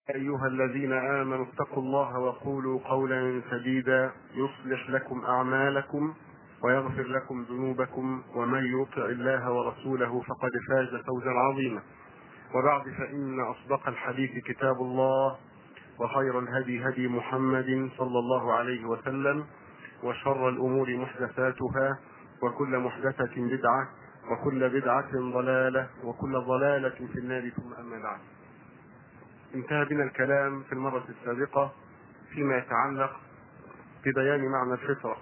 أيها الذين آمنوا اتقوا الله وقولوا قولا سديدا يصلح لكم أعمالكم ويغفر لكم ذنوبكم ومن يطع الله ورسوله فقد فاز فوزا عظيما وبعد فإن أصدق الحديث كتاب الله وخير الهدي هدي محمد صلى الله عليه وسلم وشر الأمور محدثاتها وكل محدثة بدعة وكل بدعة ضلالة وكل ضلالة في النار ثم أما بعد انتهى بنا الكلام في المرة السابقة فيما يتعلق ببيان معنى الفطرة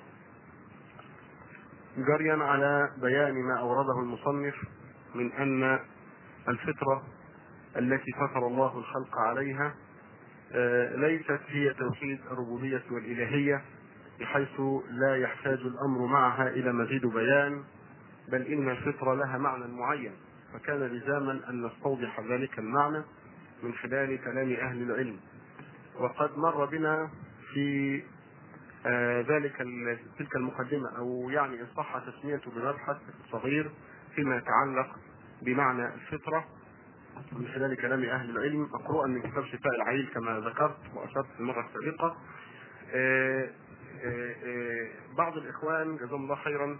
جريا على بيان ما أورده المصنف من أن الفطرة التي فطر الله الخلق عليها ليست هي توحيد الربوبية والإلهية بحيث لا يحتاج الأمر معها إلى مزيد بيان بل إن الفطرة لها معنى معين فكان لزاما أن نستوضح ذلك المعنى من خلال كلام أهل العلم وقد مر بنا في آه ذلك تلك المقدمة أو يعني إن صح تسميته بمبحث صغير فيما يتعلق بمعنى الفطرة من خلال كلام أهل العلم مقروءا من كتاب شفاء العليل كما ذكرت وأشرت في المرة السابقة آه آه بعض الإخوان جزاهم الله خيرا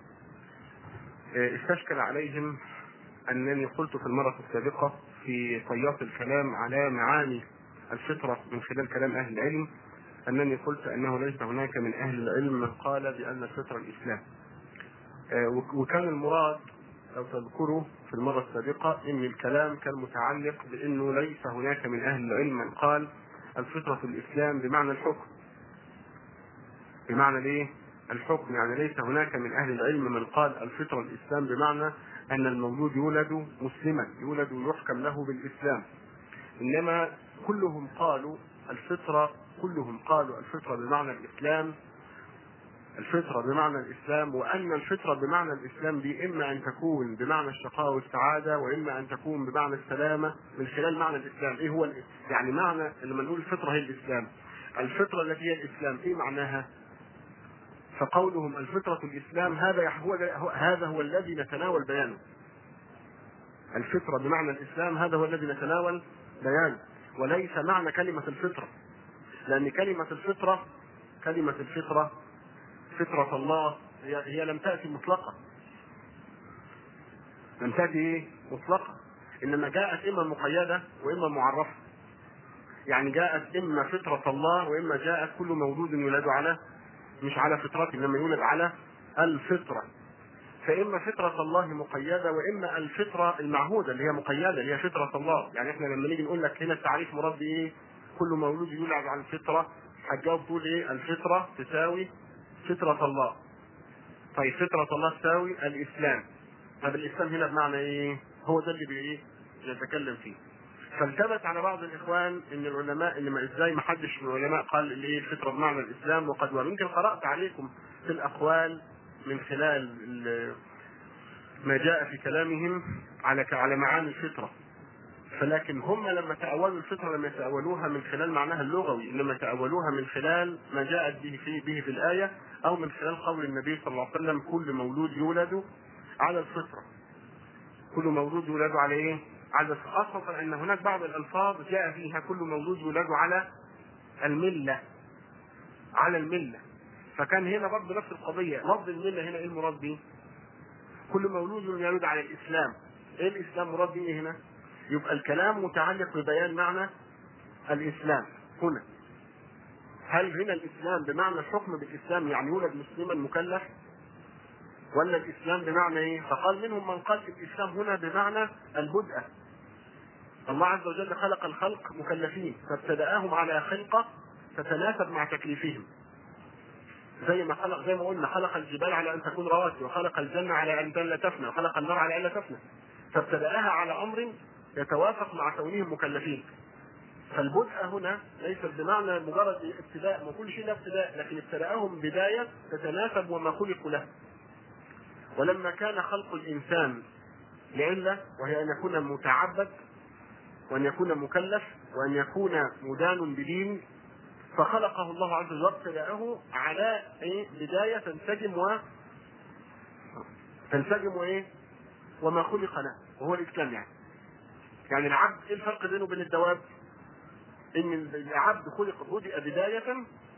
استشكل عليهم أنني قلت في المرة السابقة في طيات الكلام على معاني الفطرة من خلال كلام أهل العلم أنني قلت أنه ليس هناك من أهل العلم من قال بأن الفطرة الإسلام وكان المراد لو تذكروا في المرة السابقة أن الكلام كان متعلق بأنه ليس هناك من أهل العلم من قال الفطرة الإسلام بمعنى الحكم بمعنى الايه؟ الحكم يعني ليس هناك من أهل العلم من قال الفطرة الإسلام بمعنى أن المولود يولد مسلما يولد يحكم له بالإسلام إنما كلهم قالوا الفطرة كلهم قالوا الفطرة بمعنى الإسلام الفطرة بمعنى الإسلام وأن الفطرة بمعنى الإسلام دي إما أن تكون بمعنى الشقاء والسعادة وإما أن تكون بمعنى السلامة من خلال معنى الإسلام إيه هو يعني معنى لما نقول الفطرة هي الإسلام الفطرة التي هي الإسلام إيه معناها؟ فقولهم الفطرة الإسلام هذا هو هذا هو الذي نتناول بيانه. الفطرة بمعنى الإسلام هذا هو الذي نتناول بيانه وليس معنى كلمة الفطرة لأن كلمة الفطرة كلمة الفطرة فطرة الله هي, هي لم تأتي مطلقة لم تأتي إيه؟ مطلقة إنما جاءت إما مقيدة وإما معرفة يعني جاءت إما فطرة الله وإما جاءت كل مولود يولد على مش على فطرته انما يولد على الفطره فاما فطره الله مقيده واما الفطره المعهوده اللي هي مقيده اللي هي فطره الله يعني احنا لما نيجي نقول لك هنا التعريف مراد بايه كل مولود يولد على الفطره هتجاوب تقول ايه الفطره تساوي فطره الله طيب فطره الله تساوي الاسلام طب الاسلام هنا بمعنى ايه هو ده اللي بايه يتكلم فيه فالتبت على بعض الاخوان ان العلماء ان ما ازاي ما حدش من العلماء قال اللي هي الفطره بمعنى الاسلام وقد ويمكن قرات عليكم في الاقوال من خلال ما جاء في كلامهم على على معاني الفطره فلكن هم لما تأولوا الفطرة لم يتأولوها من خلال معناها اللغوي إنما تأولوها من خلال ما جاءت به في به في الآية أو من خلال قول النبي صلى الله عليه وسلم كل مولود يولد على الفطرة كل مولود يولد على إيه؟ على خاصة أن هناك بعض الألفاظ جاء فيها كل مولود يولد على الملة على الملة فكان هنا برضه نفس القضية لفظ الملة هنا إيه المراد به؟ كل مولود يولد على الإسلام إيه الإسلام مراد به هنا؟ يبقى الكلام متعلق ببيان معنى الإسلام هنا هل هنا الإسلام بمعنى الحكم بالإسلام يعني يولد مسلما مكلف ولا الإسلام بمعنى إيه؟ فقال منهم من قال الإسلام هنا بمعنى البدء الله عز وجل خلق الخلق مكلفين فابتدأهم على خلقة تتناسب مع تكليفهم زي ما خلق زي ما قلنا خلق الجبال على ان تكون رواسي وخلق الجنه على ان لا تفنى وخلق النار على ان لا تفنى فابتدأها على امر يتوافق مع كونهم مكلفين فالبدء هنا ليست بمعنى مجرد ابتداء ما كل شيء له ابتداء لكن ابتداءهم بدايه تتناسب وما خلقوا له ولما كان خلق الانسان لعله وهي ان يكون متعبد وان يكون مكلف وان يكون مدان بدين فخلقه الله عز وجل وابتدأه على ايه بدايه تنسجم و تنسجم وايه وما خلق له وهو الاسلام يعني يعني العبد ايه الفرق بينه وبين الدواب ان العبد خلق بدأ بداية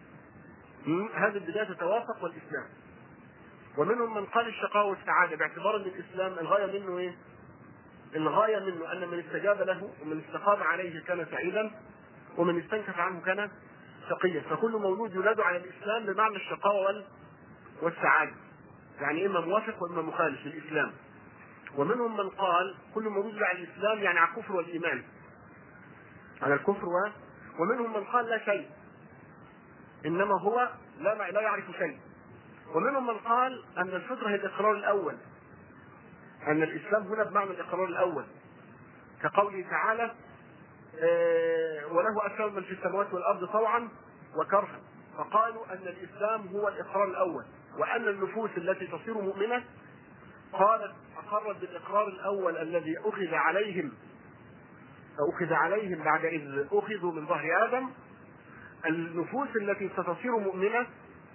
م? هذه البداية تتوافق والإسلام ومنهم من قال الشقاء والسعادة باعتبار ان الإسلام الغاية منه ايه؟ الغاية منه أن من استجاب له ومن استقام عليه كان سعيدا ومن استنكف عنه كان شقيا فكل مولود يولد على الإسلام بمعنى الشقاوة وال- والسعادة يعني إما موافق وإما مخالف للإسلام ومنهم من قال كل مولود على الإسلام يعني على الكفر والإيمان على الكفر و... ومنهم من قال لا شيء إنما هو لا لا يعرف شيء ومنهم من قال أن الفطرة هي الإقرار الأول أن الإسلام هنا بمعنى الإقرار الأول كقوله تعالى آه، وله أسلام من في السماوات والأرض طوعا وكرها فقالوا أن الإسلام هو الإقرار الأول وأن النفوس التي تصير مؤمنة قالت أقرت بالإقرار الأول الذي أخذ عليهم أخذ عليهم بعد إذ أخذوا من ظهر آدم النفوس التي ستصير مؤمنة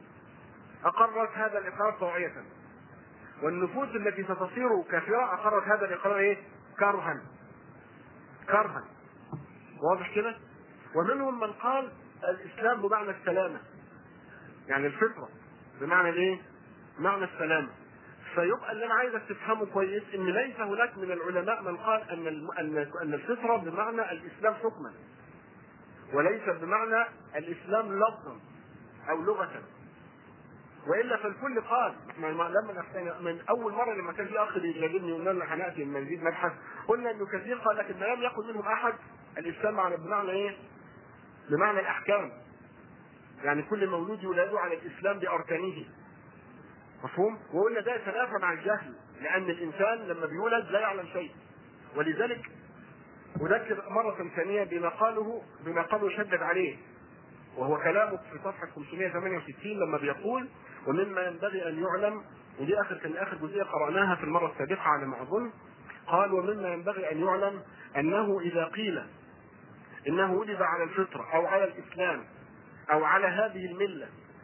أقرت هذا الإقرار طوعية والنفوس التي ستصير كافرة أقرت هذا الإقرار إيه؟ كرها كرها واضح كده؟ ومنهم من قال الإسلام بمعنى السلامة يعني الفطرة بمعنى الإيه؟ معنى السلامة فيبقى اللي أنا عايزك تفهمه كويس إن ليس هناك من العلماء من قال أن الم- أن أن الفطرة بمعنى الإسلام حكما وليس بمعنى الإسلام لفظا أو لغة والا فالكل قال احنا لما نحن- من اول مره لما كان في اخ بيجادلني قلنا لنا هناتي من مزيد مبحث قلنا انه كثير قال لكن ما لم يقل منهم احد الاسلام معنى بمعنى ايه؟ بمعنى الاحكام يعني كل مولود يولد على الاسلام باركانه مفهوم؟ وقلنا ده يتنافى مع الجهل لان الانسان لما بيولد لا يعلم شيء ولذلك اذكر مره ثانيه بما قاله بما قالوا شدد عليه وهو كلامه في صفحة 568 لما بيقول ومما ينبغي أن يعلم ودي آخر كان آخر جزئية قرأناها في المرة السابقة على ما أظن قال ومما ينبغي أن يعلم أنه إذا قيل إنه ولد على الفطرة أو على الإسلام أو على هذه الملة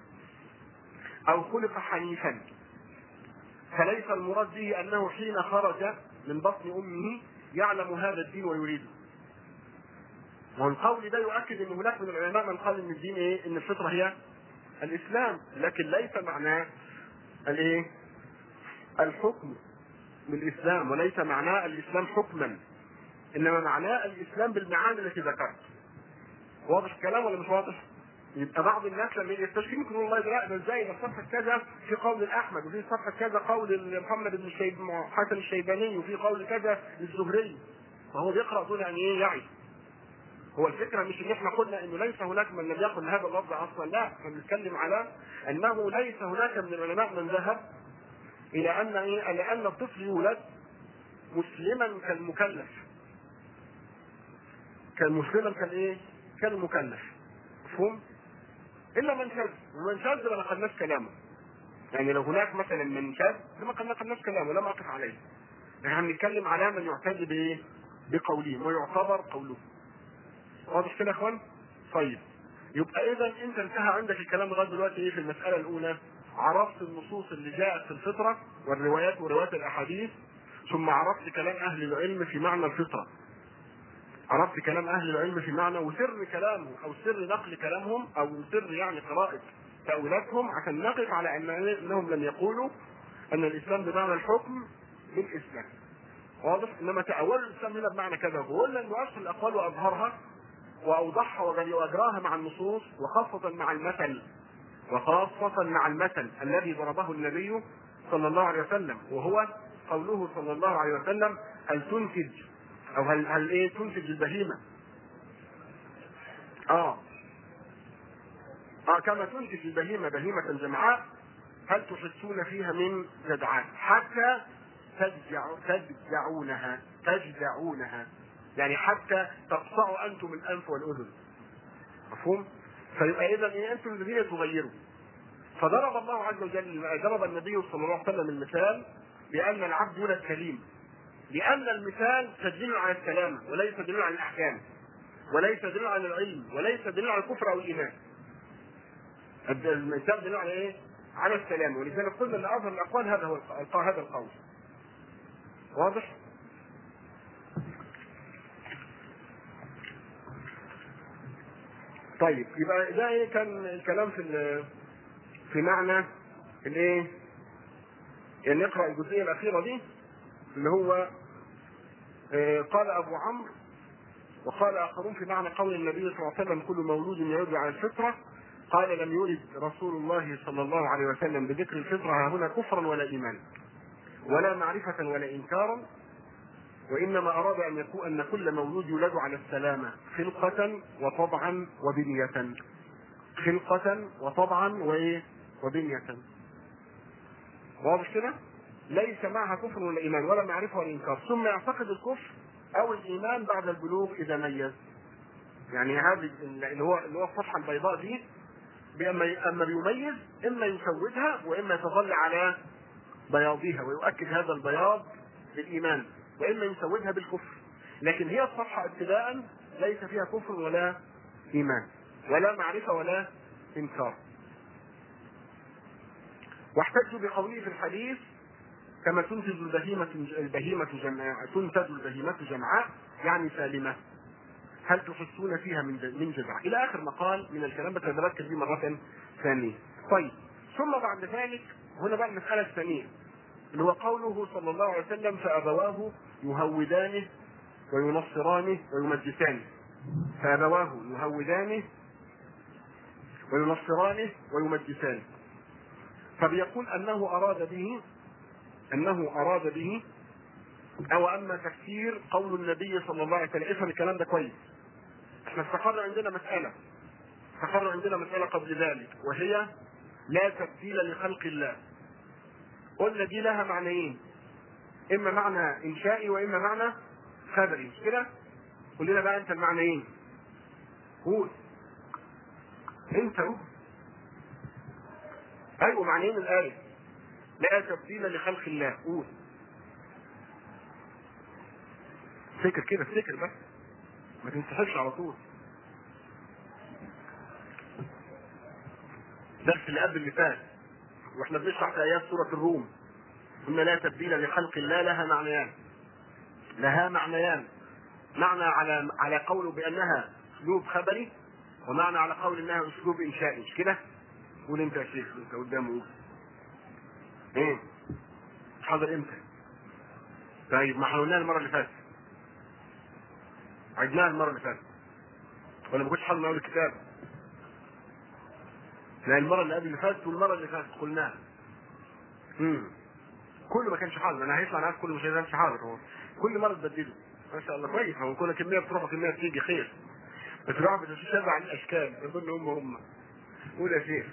أو خلق حنيفا فليس المراد به أنه حين خرج من بطن أمه يعلم هذا الدين ويريده والقول ده يؤكد ان هناك من العلماء من قال ان الدين ايه؟ ان الفطره هي الاسلام، لكن ليس معناه الايه؟ الحكم بالاسلام وليس معناه الاسلام حكما انما معناه الاسلام بالمعاني التي ذكرت. واضح الكلام ولا مش واضح؟ يبقى بعض الناس لما يستشفي ممكن والله لا ده ازاي ده في صفحه كذا في قول الاحمد وفي صفحه كذا قول محمد بن الشيب حسن الشيباني وفي قول كذا للزهري فهو بيقرا دون ان ايه يعي هو الفكره مش ان احنا قلنا انه ليس هناك من لم يقل هذا اللفظ اصلا لا احنا بنتكلم على انه ليس هناك من العلماء من ذهب الى ان ايه الى ان الطفل يولد مسلما كالمكلف كمسلما كالايه كالمكلف مفهوم الا من شذ ومن شذ ما نقلناش كلامه يعني لو هناك مثلا من شذ لما قد نقلناش كلامه لم اقف عليه احنا هنتكلم على من يعتد بايه بقولهم ويعتبر قوله واضح كده يا اخوان؟ طيب يبقى اذا انت انتهى عندك الكلام لغايه دلوقتي ايه في المساله الاولى؟ عرفت النصوص اللي جاءت في الفطره والروايات وروايات الاحاديث ثم عرفت كلام اهل العلم في معنى الفطره. عرفت كلام اهل العلم في معنى وسر كلامهم او سر نقل كلامهم او سر يعني قراءه تاويلاتهم عشان نقف على ان انهم لم يقولوا ان الاسلام بمعنى الحكم بالاسلام. واضح؟ انما تاول الاسلام هنا بمعنى كذا وقلنا انه اشهر الاقوال واظهرها واوضحها واجراها مع النصوص وخاصة مع المثل وخاصة مع المثل الذي ضربه النبي صلى الله عليه وسلم وهو قوله صلى الله عليه وسلم هل تنتج او هل هل ايه تنتج البهيمة اه اه كما تنتج البهيمة بهيمة جمعاء هل تحسون فيها من جدعان حتى تجدع تجدعونها تجدعونها يعني حتى تقطعوا انتم الانف والاذن مفهوم؟ فيبقى اذا ايه انتم الذين تغيروا فضرب الله عز وجل ضرب النبي صلى الله عليه وسلم المثال بان العبد يولد سليم لان المثال تدل على السلامه وليس دليل على الاحكام وليس دليل على العلم وليس دليل على الكفر او الايمان المثال دليل على ايه؟ على السلامه ولذلك قلنا ان اظهر الاقوال هذا هو الق- هذا القول واضح؟ طيب يبقى ده ايه كان الكلام في ال- في معنى الايه؟ يعني نقرا الجزئيه الاخيره دي اللي هو آه، قال ابو عمرو وقال اخرون في معنى قول النبي صلى الله عليه وسلم كل مولود يولد على الفطره قال لم يولد رسول الله صلى الله عليه وسلم بذكر الفطره ها هنا كفرا ولا ايمانا ولا معرفه ولا انكارا وانما اراد ان يكون ان كل مولود يولد على السلامه خلقه وطبعا وبنيه خلقه وطبعا وايه وبنيه واضح كده ليس معها كفر ولا ايمان ولا معرفه ولا انكار ثم يعتقد الكفر او الايمان بعد البلوغ اذا ميز يعني هذه اللي هو اللي هو الصفحه البيضاء دي بأما اما بيميز اما يسودها واما يتظل على بياضها ويؤكد هذا البياض بالايمان واما يسودها بالكفر لكن هي الصفحه ابتداء ليس فيها كفر ولا ايمان ولا معرفه ولا انكار واحتجوا بقوله في الحديث كما تنتج البهيمة البهيمة جمعاء تنتج البهيمة جمعاء يعني سالمة هل تحسون فيها من من جزع إلى آخر مقال من الكلام بس أنا بركز فيه مرة ثانية طيب ثم بعد ذلك هنا بقى المسألة الثانية اللي هو قوله صلى الله عليه وسلم فأبواه يهودانه وينصرانه ويمجسانه فأبواه يهودانه وينصرانه ويمجسانه فبيقول أنه أراد به انه اراد به او اما تفسير قول النبي صلى الله عليه وسلم افهم الكلام ده كويس احنا استقر عندنا مساله استقر عندنا مساله قبل ذلك وهي لا تبديل لخلق الله قلنا دي لها معنيين اما معنى انشائي واما معنى خبري مش كده قول لنا بقى انت المعنيين قول انت قول ايوه معنيين الايه لا تبديل لخلق الله قول افتكر كده افتكر بس ما تنسحبش على طول درس اللي قبل اللي فات واحنا بنشرح في ايات سوره الروم قلنا لا تبديل لخلق الله لها معنيان لها معنيان معنى على على قوله بانها اسلوب خبري ومعنى على قول انها اسلوب انشائي مش كده؟ قول انت يا شيخ انت قدامه قول ايه حاضر امتى طيب ما احنا قلناها المره اللي فاتت عدناها المره اللي فاتت ولا ما كنتش حاضر من اول الكتاب لا المره اللي قبل اللي فاتت والمره اللي فاتت قلناها امم كله ما كانش حاضر انا هيطلع ناس كله مش هيبقى حاضر هو كل مره تبدله ما شاء الله كويس هو كل كميه بتروح وكميه بتيجي خير بس الواحد بيتشبع عن الاشكال يظن هم هم قول يا شيخ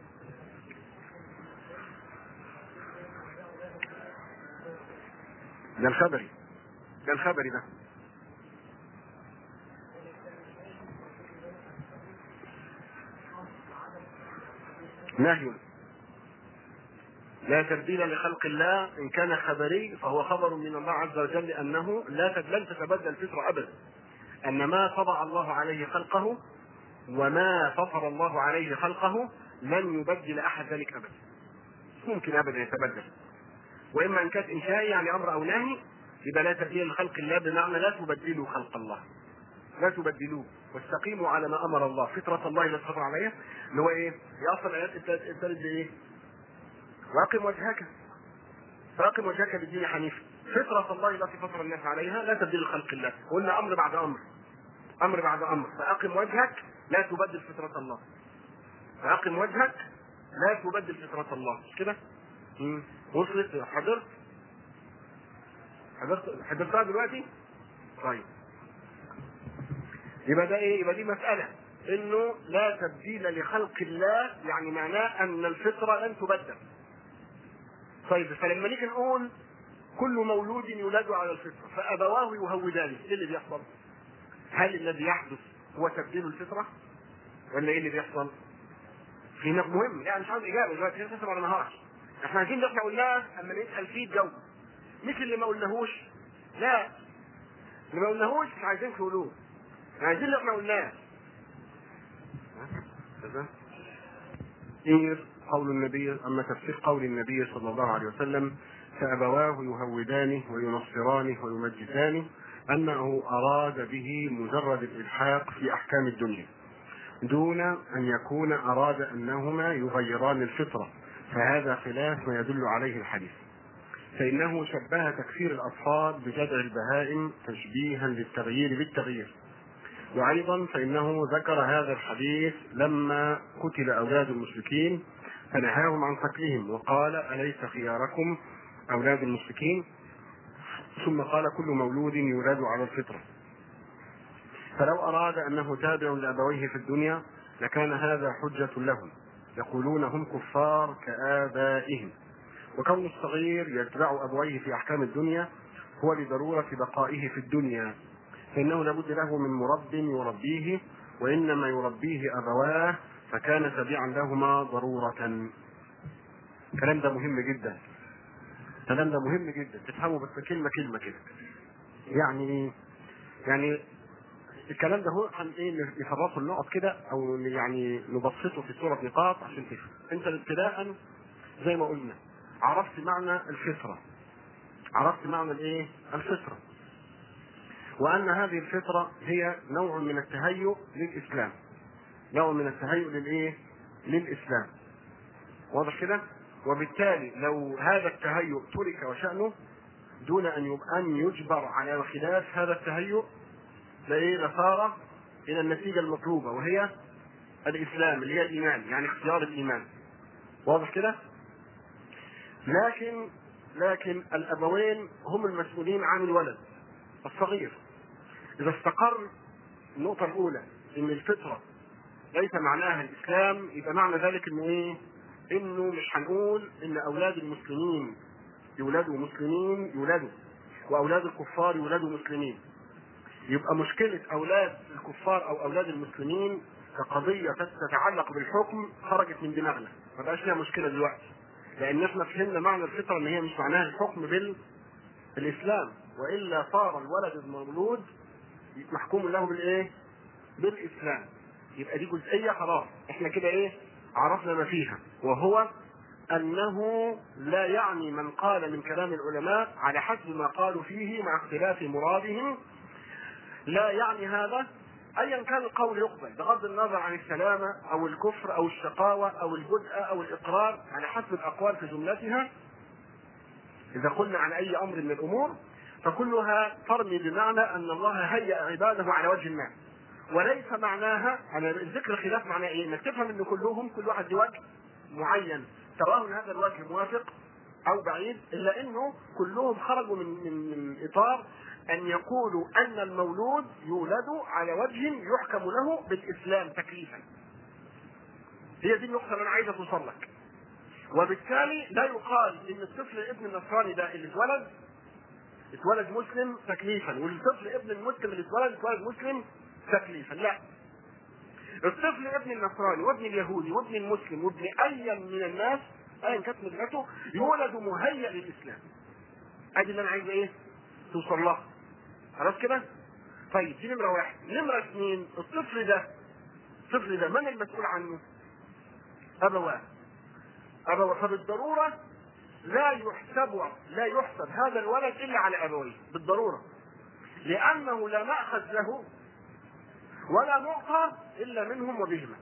ده الخبري ده الخبري ده نهي لا تبديل لخلق الله ان كان خبري فهو خبر من الله عز وجل انه لا تب- لن تتبدل الفطره ابدا ان ما طبع الله عليه خلقه وما فطر الله عليه خلقه لن يبدل احد ذلك ابدا ممكن ابدا يتبدل واما ان كانت انشائي يعني امر او نهي يبقى لا تبديل لخلق الله بمعنى لا تبدلوا خلق الله لا تبدلوه واستقيموا على ما امر الله فطره الله التي فطر عليها اللي هو ايه؟ هي اصلا الايات ابتدت بايه؟ واقم وجهك فاقم وجهك للدين حنيفا فطرة الله التي فطر الناس عليها لا تبديل لخلق الله قلنا امر بعد امر امر بعد امر فاقم وجهك لا تبدل فطرة الله فاقم وجهك لا تبدل فطرة الله مش كده؟ مم. وصلت حضرت حضرت حضرتها دلوقتي؟ طيب يبقى ده ايه؟ يبقى دي مسألة انه لا تبديل لخلق الله يعني معناه ان الفطرة لن تبدل. طيب فلما نيجي نقول كل مولود يولد على الفطرة فأبواه يهودانه، ايه اللي بيحصل؟ هل الذي يحدث هو تبديل الفطرة؟ ولا ايه اللي بيحصل؟ في نقطة مهم، لا مش عاوز إجابة دلوقتي لسه ما قلناهاش. احنا عايزين اللي احنا قلناه اما نسأل فيه تجاوب. مش اللي ما قلناهوش لا اللي ما قلناهوش مش عايزين تقولوه. احنا عايزين اللي احنا قلناه. كذا تفسير قول النبي اما تفسير قول النبي صلى الله عليه وسلم فابواه يهودانه وينصرانه ويمجسانه انه اراد به مجرد الالحاق في احكام الدنيا دون ان يكون اراد انهما يغيران الفطره فهذا خلاف ما يدل عليه الحديث فانه شبه تكفير الاطفال بجدع البهائم تشبيها للتغيير بالتغيير وايضا فانه ذكر هذا الحديث لما قتل اولاد المشركين فنهاهم عن قتلهم وقال اليس خياركم اولاد المشركين ثم قال كل مولود يولد على الفطره فلو اراد انه تابع لابويه في الدنيا لكان هذا حجه لهم يقولون هم كفار كابائهم وكون الصغير يتبع ابويه في احكام الدنيا هو لضروره بقائه في الدنيا فانه لابد له من مرب يربيه وانما يربيه ابواه فكان تابعا لهما ضروره الكلام ده مهم جدا الكلام ده مهم جدا تفهموا بس كلمه كلمه كده يعني يعني الكلام ده هو عن ايه نفرطه النقط كده او يعني نبسطه في صوره نقاط عشان تفهم انت ابتداء زي ما قلنا عرفت معنى الفطره عرفت معنى الايه الفطره وان هذه الفطره هي نوع من التهيؤ للاسلام نوع من التهيؤ للايه للاسلام واضح كده وبالتالي لو هذا التهيؤ ترك وشأنه دون أن أن يجبر على خلاف هذا التهيؤ لإيه لصار إلى النتيجة المطلوبة وهي الإسلام اللي هي الإيمان يعني اختيار الإيمان واضح كده؟ لكن لكن الأبوين هم المسؤولين عن الولد الصغير إذا استقر النقطة الأولى إن الفطرة ليس معناها الإسلام يبقى معنى ذلك إنه إيه؟ انه مش هنقول ان اولاد المسلمين يولدوا مسلمين يولدوا واولاد الكفار يولدوا مسلمين يبقى مشكلة اولاد الكفار او اولاد المسلمين كقضية تتعلق بالحكم خرجت من دماغنا ما بقاش فيها مشكلة دلوقتي لان احنا فهمنا معنى الفطرة ان هي مش معناها الحكم بال بالاسلام والا صار الولد المولود محكوم له بالايه؟ بالاسلام يبقى دي جزئية خلاص احنا كده ايه؟ عرفنا ما فيها وهو انه لا يعني من قال من كلام العلماء على حسب ما قالوا فيه مع اختلاف مرادهم لا يعني هذا ايا كان القول يقبل بغض النظر عن السلامه او الكفر او الشقاوه او البدء او الاقرار على حسب الاقوال في جملتها اذا قلنا عن اي امر من الامور فكلها ترمي بمعنى ان الله هيأ عباده على وجه ما وليس معناها انا الذكر خلاف معناه ايه؟ انك تفهم ان كلهم كل واحد له وجه معين سواء هذا الوجه موافق او بعيد الا انه كلهم خرجوا من من من اطار ان يقولوا ان المولود يولد على وجه يحكم له بالاسلام تكليفا. هي دي النقطه اللي انا عايز اوصل لك. وبالتالي لا يقال ان الطفل ابن النصراني ده اللي اتولد اتولد مسلم تكليفا والطفل ابن المسلم اللي اتولد اتولد مسلم تكليفا لا الطفل ابن النصراني وابن اليهودي وابن المسلم وابن اي من الناس ايا كانت ملته يولد مهيئ للاسلام ادي اللي انا عايز ايه توصل لها خلاص كده طيب دي نمره واحد نمره اثنين الطفل ده الطفل ده من المسؤول عنه ابواه ابواه فبالضروره لا يحسب لا يحسب هذا الولد الا على ابويه بالضروره لانه لا ماخذ له ولا معطى الا منهم وبهما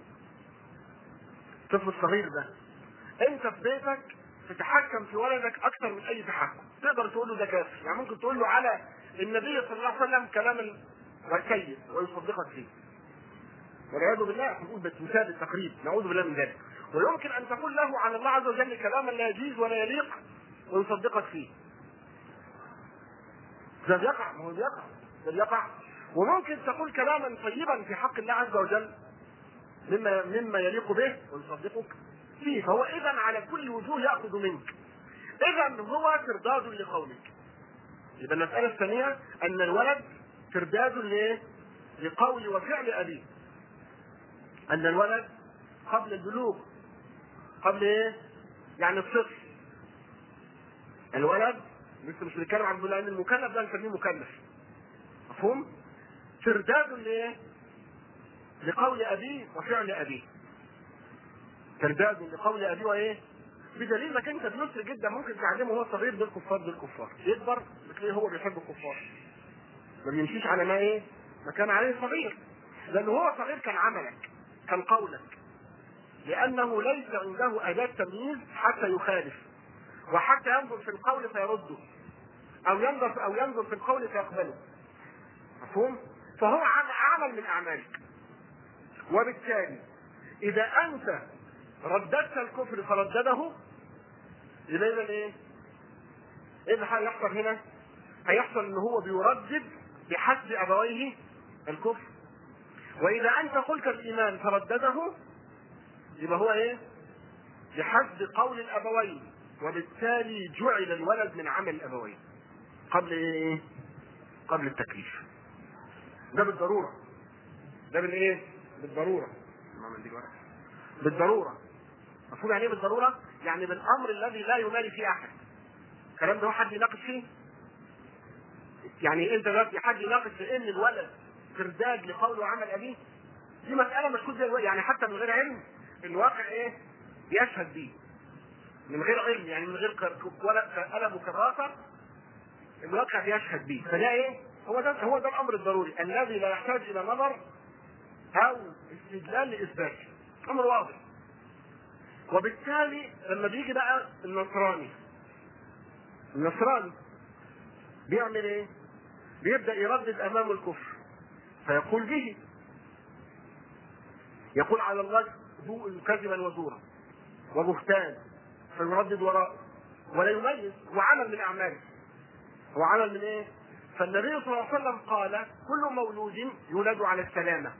الطفل الصغير ده انت في بيتك تتحكم في ولدك اكثر من اي تحكم تقدر تقول له ده كافر يعني ممكن تقول له على النبي صلى الله عليه وسلم كلام الكيد ويصدقك فيه والعياذ بالله نقول بتساد التقريب نعوذ بالله من ذلك ويمكن ان تقول له على الله عز وجل كلاما لا يجيز ولا يليق ويصدقك فيه ده بيقع ما هو بيقع ده بيقع وممكن تقول كلاما طيبا في حق الله عز وجل مما مما يليق به ويصدقك فيه فهو اذا على كل وجوه ياخذ منك اذا هو ترداد لقولك يبقى المساله الثانيه ان الولد ترداد لايه؟ لقول وفعل ابيه ان الولد قبل البلوغ قبل ايه؟ يعني الطفل الولد لسه مش بنتكلم عن لان المكلف ده نسميه مكلف مفهوم؟ ترداد لايه؟ لقول ابيه وفعل ابيه. ترداد لقول ابيه وايه؟ بدليل انك انت بيسر جدا ممكن تعلمه وهو صغير دول كفار دول كفار، يكبر بتلاقيه هو بيحب الكفار. ما بيمشيش على ما ايه؟ ما كان عليه صغير. لان هو صغير كان عملك. كان قولك لأنه ليس عنده أداة تمييز حتى يخالف وحتى ينظر في القول فيرده أو ينظر أو ينظر في القول فيقبله مفهوم؟ فهو عمل من أعمالك وبالتالي إذا أنت رددت الكفر فردده يبقى إذا إيه؟ إيه اللي هيحصل هنا؟ هيحصل إن هو بيردد بحسب أبويه الكفر وإذا أنت قلت الإيمان فردده يبقى هو إيه؟ بحسب قول الأبوين وبالتالي جعل الولد من عمل الأبوين قبل إيه؟ قبل التكليف ده بالضرورة ده بالإيه؟ بالضرورة بالضرورة مفهوم يعني ايه بالضرورة؟ يعني بالأمر الذي لا يماري فيه أحد الكلام ده هو حد يناقش فيه؟ يعني انت دلوقتي حد يناقش في ان الولد ترداد لقول وعمل ابيه دي مسألة مشهود زي الوقت. يعني حتى من غير علم الواقع ايه؟ يشهد بيه من غير علم يعني من غير ولا قلم وكراسة الواقع بيشهد بيه فده ايه؟ هو ده هو ده الامر الضروري الذي لا يحتاج الى نظر او استدلال لاثباته امر واضح وبالتالي لما بيجي بقى النصراني النصراني بيعمل ايه؟ بيبدا يردد امامه الكفر فيقول به يقول على الله كذبا وزورا وبهتان فيردد وراءه ولا يميز هو عمل من اعماله هو عمل من ايه؟ فالنبي صلى الله عليه وسلم قال كل مولود يولد على السلامه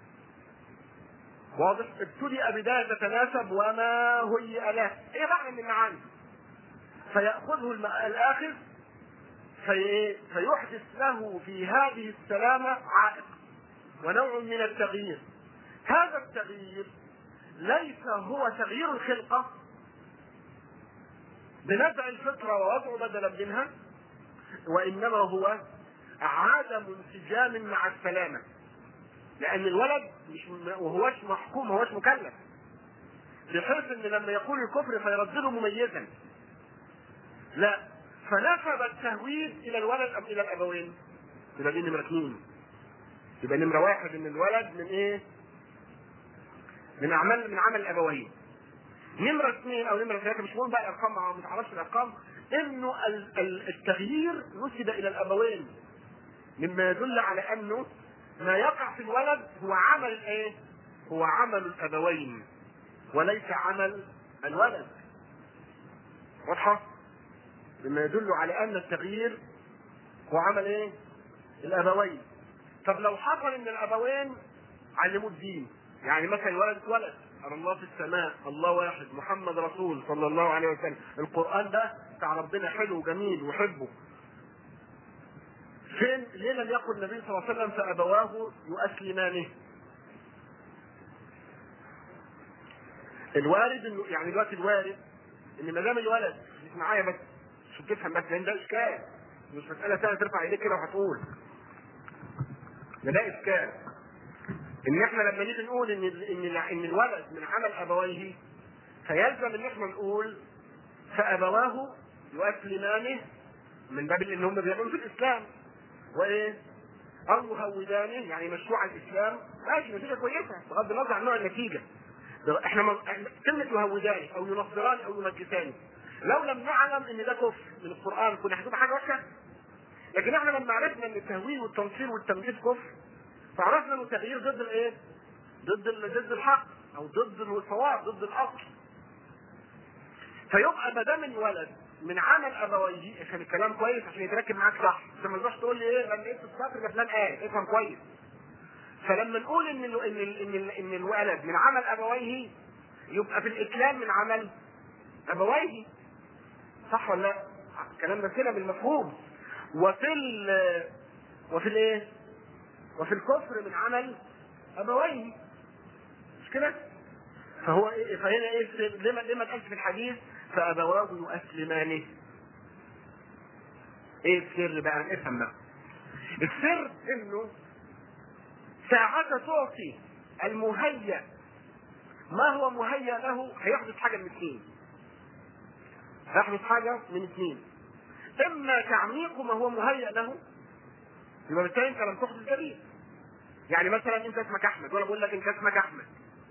واضح ابتدأ بداية تتناسب وما هيئ له ايه معنى من المعاني فيأخذه الآخذ في فيحدث له في هذه السلامة عائق ونوع من التغيير هذا التغيير ليس هو تغيير الخلقة بنزع الفطرة ووضع بدلا منها وإنما هو عدم انسجام مع السلامة لأن الولد مش وهوش محكوم هوش مكلف بحيث ان لما يقول الكفر فيردده مميزا لا فنسب التهويد الى الولد ام الى الابوين يبقى دي نمره اثنين يبقى نمره واحد ان الولد من ايه من اعمال من عمل الابوين نمرة اثنين او نمرة ثلاثة مش مهم بقى الارقام ما تعرفش الارقام انه التغيير نسب الى الابوين مما يدل على انه ما يقع في الولد هو عمل ايه؟ هو عمل الابوين وليس عمل الولد واضحة؟ مما يدل على ان التغيير هو عمل ايه؟ الابوين طب لو حصل ان الابوين علموا الدين يعني مثلا الولد اتولد أرى الله في السماء الله واحد محمد رسول صلى الله عليه وسلم القرآن ده بتاع ربنا حلو وجميل وحبه فين ليه لم يقل النبي صلى الله عليه وسلم فأبواه يؤسلمانه الوارد انه يعني دلوقتي الوارد ان ما دام الولد مش معايا بس عشان تفهم بس لان ده اشكال مش مساله سهله ترفع ايديك كده وهتقول ده ده اشكال ان احنا لما نيجي نقول ان ان ان الولد من عمل ابويه فيلزم ان احنا نقول فابواه يؤسلمانه من باب ان هم بيعملوا في الاسلام وايه؟ او يهودانه يعني مشروع الاسلام ماشي نتيجه كويسه بغض النظر عن نوع النتيجه احنا من... كلمه يهودان او ينصران او يمجسان لو لم نعلم ان ده كفر من القران كنا هتبقى حاجه وحشه لكن احنا لما عرفنا ان التهويل والتنصير والتمجيد كفر فعرفنا انه تغيير ضد الايه؟ ضد ضد الحق او ضد الصواب ضد الاصل فيبقى ما دام الولد من عمل ابويه عشان الكلام كويس عشان يتركب معاك صح عشان ما تقدرش تقول لي ايه لما لقيت السطر ده فلان قال افهم كويس فلما نقول ان ال ان ال ان, ال إن الولد من عمل ابويه يبقى في الاسلام من عمل ابويه صح ولا لا؟ الكلام ده كده بالمفهوم وفي ال وفي الايه؟ وفي الكفر من عمل ابويه مش كده؟ فهو إيه فهنا ايه لما لما اتقالش في الحديث فابواه يؤسلمانه ايه السر بقى افهم بقى السر انه ساعة تعطي المهيأ ما هو مهيأ له هيحدث حاجة من اثنين هيحدث حاجة من اثنين اما تعميق ما هو مهيأ له يبقى بالتالي انت لم تحدث جديد يعني مثلا انت اسمك احمد وانا بقول لك انت اسمك احمد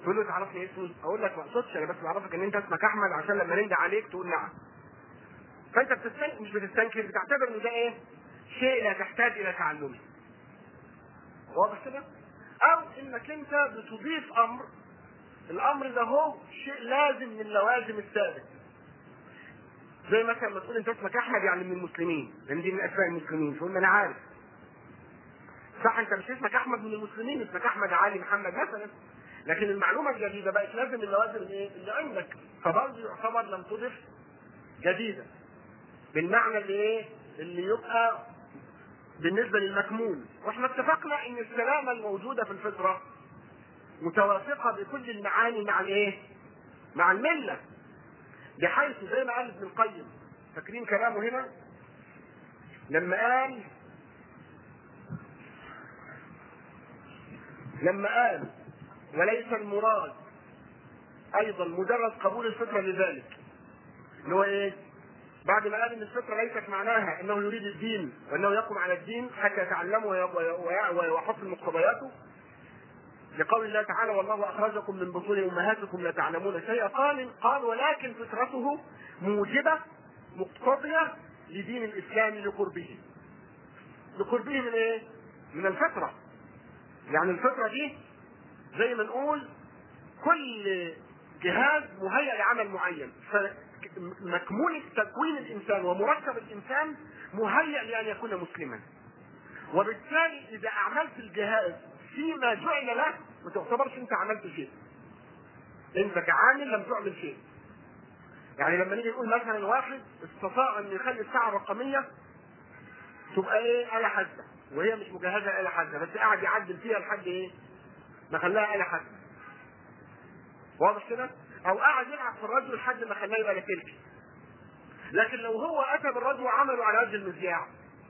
تقول له تعرفني اسمي اقول لك ما اقصدش انا بس بعرفك ان انت اسمك احمد عشان لما ننده عليك تقول نعم فانت بتستنكر مش بتستنكر بتعتبر ان ده ايه شيء لا تحتاج الى تعلمه واضح كده او انك انت بتضيف امر الامر ده هو شيء لازم من لوازم الثابت زي مثلا ما تقول انت اسمك احمد يعني من المسلمين لان دي من اسماء المسلمين تقول انا عارف صح انت مش اسمك احمد من المسلمين اسمك احمد علي محمد مثلا لكن المعلومه الجديده بقت لازم اللوازم الايه اللي عندك فبرضه يعتبر لم تضف جديده بالمعنى اللي ايه اللي يبقى بالنسبه للمكمون واحنا اتفقنا ان السلامه الموجوده في الفطره متوافقه بكل المعاني مع الايه مع المله بحيث زي ما قال ابن القيم فاكرين كلامه هنا لما قال لما قال وليس المراد ايضا مجرد قبول الفطره لذلك اللي هو ايه؟ بعد ما قال ان الفطره ليست معناها انه يريد الدين وانه يقوم على الدين حتى يتعلمه ويحط مقتضياته لقول الله تعالى والله اخرجكم من بطون امهاتكم لا تعلمون شيئا قال قال ولكن فطرته موجبه مقتضيه لدين الاسلام لقربه لقربه من ايه؟ من الفطره يعني الفطره دي زي ما نقول كل جهاز مهيئ لعمل معين فمكمون تكوين الانسان ومركب الانسان مهيئ لان يكون مسلما وبالتالي اذا اعملت الجهاز فيما جعل له ما تعتبرش انت عملت شيء انت كعامل لم تعمل شيء يعني لما نيجي نقول مثلا واحد استطاع ان يخلي الساعه الرقميه تبقى ايه آلة حادة وهي مش مجهزة آلة حادة بس قاعد يعدل فيها لحد ايه ما خلاها آلة حادة واضح كده؟ أو قاعد يلعب في الراديو لحد ما خلاه يبقى لاسلكي لكن لو هو أتى بالراديو وعمله على وجه المذياع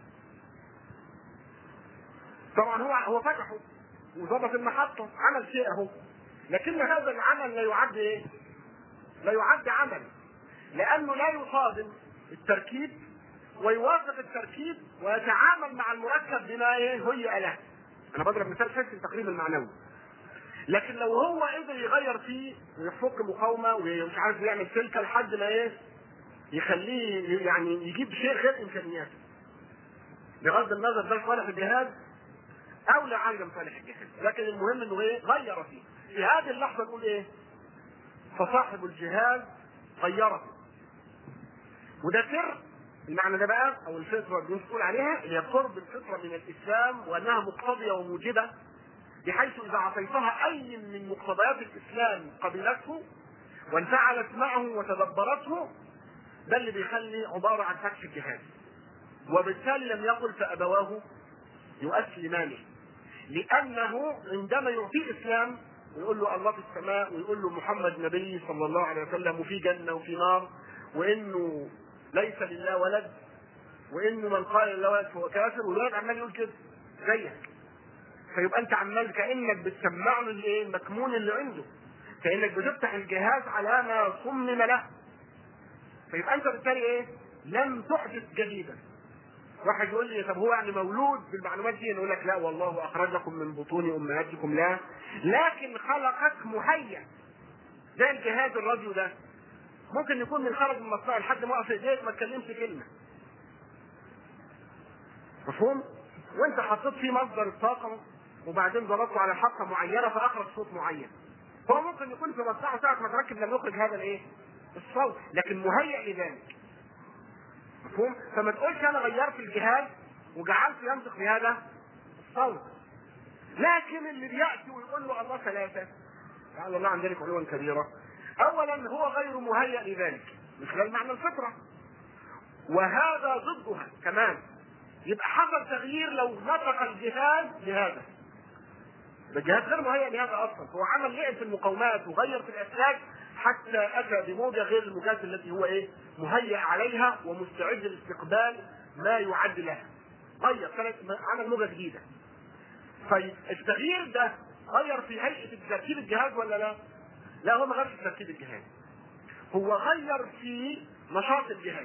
طبعا هو هو فتحه وظبط المحطة عمل شيء أهو لكن هذا العمل لا يعد إيه؟ لا يعد عمل لأنه لا يصادم التركيب ويوافق التركيب ويتعامل مع المركب بما ايه هيئ له. انا بضرب مثال حس التقريب المعنوي. لكن لو هو قدر يغير فيه ويفك مقاومه ومش عارف يعمل سلكه لحد ما ايه يخليه يعني يجيب شيء غير امكانياته. بغض النظر ده صالح الجهاز او لا عدم صالح الجهاز، لكن المهم انه ايه غير فيه. في هذه اللحظه نقول ايه؟ فصاحب الجهاز غير فيه. وده سر المعنى ده بقى او الفطره اللي بنقول عليها هي قرب الفطره من الاسلام وانها مقتضيه وموجبه بحيث اذا اعطيتها اي من مقتضيات الاسلام قبلته وانفعلت معه وتدبرته ده اللي بيخلي عباره عن فتح الجهاد وبالتالي لم يقل فابواه يؤسلمانه لانه عندما يعطيه اسلام ويقول له الله في السماء ويقول له محمد نبي صلى الله عليه وسلم وفي جنه وفي نار وانه ليس لله ولد وانه من قال لله ولد فهو كافر والولد عمال يقول كده زيك فيبقى انت عمال كانك بتسمع له الايه المكمون اللي عنده كانك بتفتح الجهاز على ما صمم له فيبقى انت بالتالي ايه لم تحدث جديدا واحد يقول لي طب هو يعني مولود بالمعلومات دي يقول لك لا والله اخرجكم من بطون امهاتكم لا لكن خلقك مهيأ زي الجهاز الراديو ده ممكن يكون من خرج من مصنع لحد ما اقف ايديك ما تكلمش كلمه مفهوم وانت حطيت فيه مصدر الطاقه وبعدين ضربته على حلقه معينه فاخرج صوت معين هو ممكن يكون في مصنعه ساعه ما تركب لم يخرج هذا الايه الصوت لكن مهيئ لذلك مفهوم فما تقولش انا غيرت الجهاز وجعلت ينطق بهذا الصوت لكن اللي بياتي ويقول له الله ثلاثه تعالى الله عن ذلك علوا كبيرا اولا هو غير مهيأ لذلك من خلال معنى الفطره وهذا ضدها كمان يبقى حصل تغيير لو نطق الجهاز بهذا الجهاز غير مهيأ لهذا اصلا هو عمل لعب في المقاومات وغير في الاسلاك حتى اتى بموجه غير الموجات التي هو ايه مهيأ عليها ومستعد لاستقبال ما يعد لها غير كانت عمل موجه جديده طيب التغيير ده غير في هيئه تركيب الجهاز ولا لا؟ لا هو ما غيرش في تركيب الجهاز هو غير في نشاط الجهاز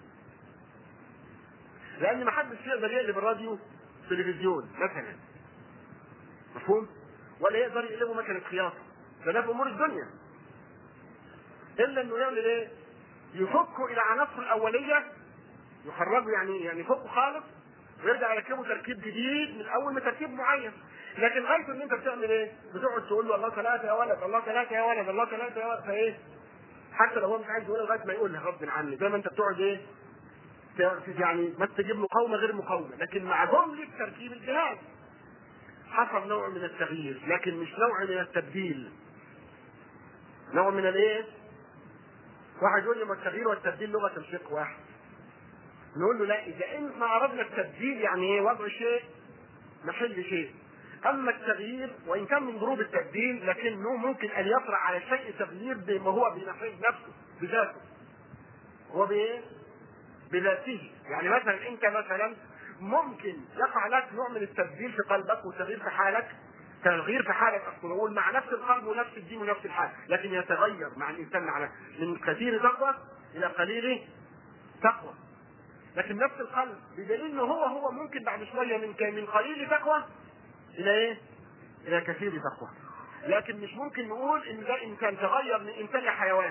لان ما حدش يقدر يقلب الراديو تلفزيون مثلا مفهوم ولا يقدر يقلبه مكنه خياطه ده ده في امور الدنيا الا انه يعمل ايه؟ يفكوا الى عناصره الاوليه يخرجوا يعني يعني يفكوا خالص ويرجع يركبوا تركيب جديد من اول من تركيب معين لكن غايته ان انت بتعمل ايه؟ بتقعد تقول له الله ثلاثه يا ولد الله ثلاثه يا ولد الله ثلاثه يا ولد فايه؟ حتى لو هو مش عايز يقولها لغايه ما يقولها غصب عني زي ما انت بتقعد ايه؟ يعني ما تجيب مقاومه غير مقاومه لكن مع جمله تركيب الجهاز حصل نوع من التغيير لكن مش نوع من التبديل نوع من الايه؟ واحد يقول لي ما التغيير والتبديل لغه الفقه واحد نقول له لا اذا ان ما اردنا التبديل يعني ايه وضع شيء محل شيء اما التغيير وان كان من ضروب التبديل لكنه ممكن ان يطرا على شيء تغيير بما هو بنحل نفسه بذاته هو بايه؟ بذاته يعني مثلا انت مثلا ممكن يقع لك نوع من التبديل في قلبك وتغيير في حالك تغيير في حالك اصلا نقول مع نفس القلب ونفس الدين ونفس الحال لكن يتغير مع الانسان على من كثير تقوى الى قليل تقوى لكن نفس القلب بدليل انه هو هو ممكن بعد شويه من من قليل تقوى الى ايه؟ الى كثير تقوى لكن مش ممكن نقول ان ده انسان تغير من انسان لحيوان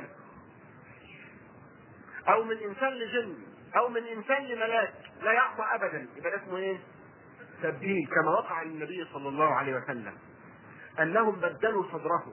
او من انسان لجن او من انسان لملاك لا يعصى ابدا يبقى ده اسمه ايه؟ تبديل كما وقع للنبي صلى الله عليه وسلم انهم بدلوا صدره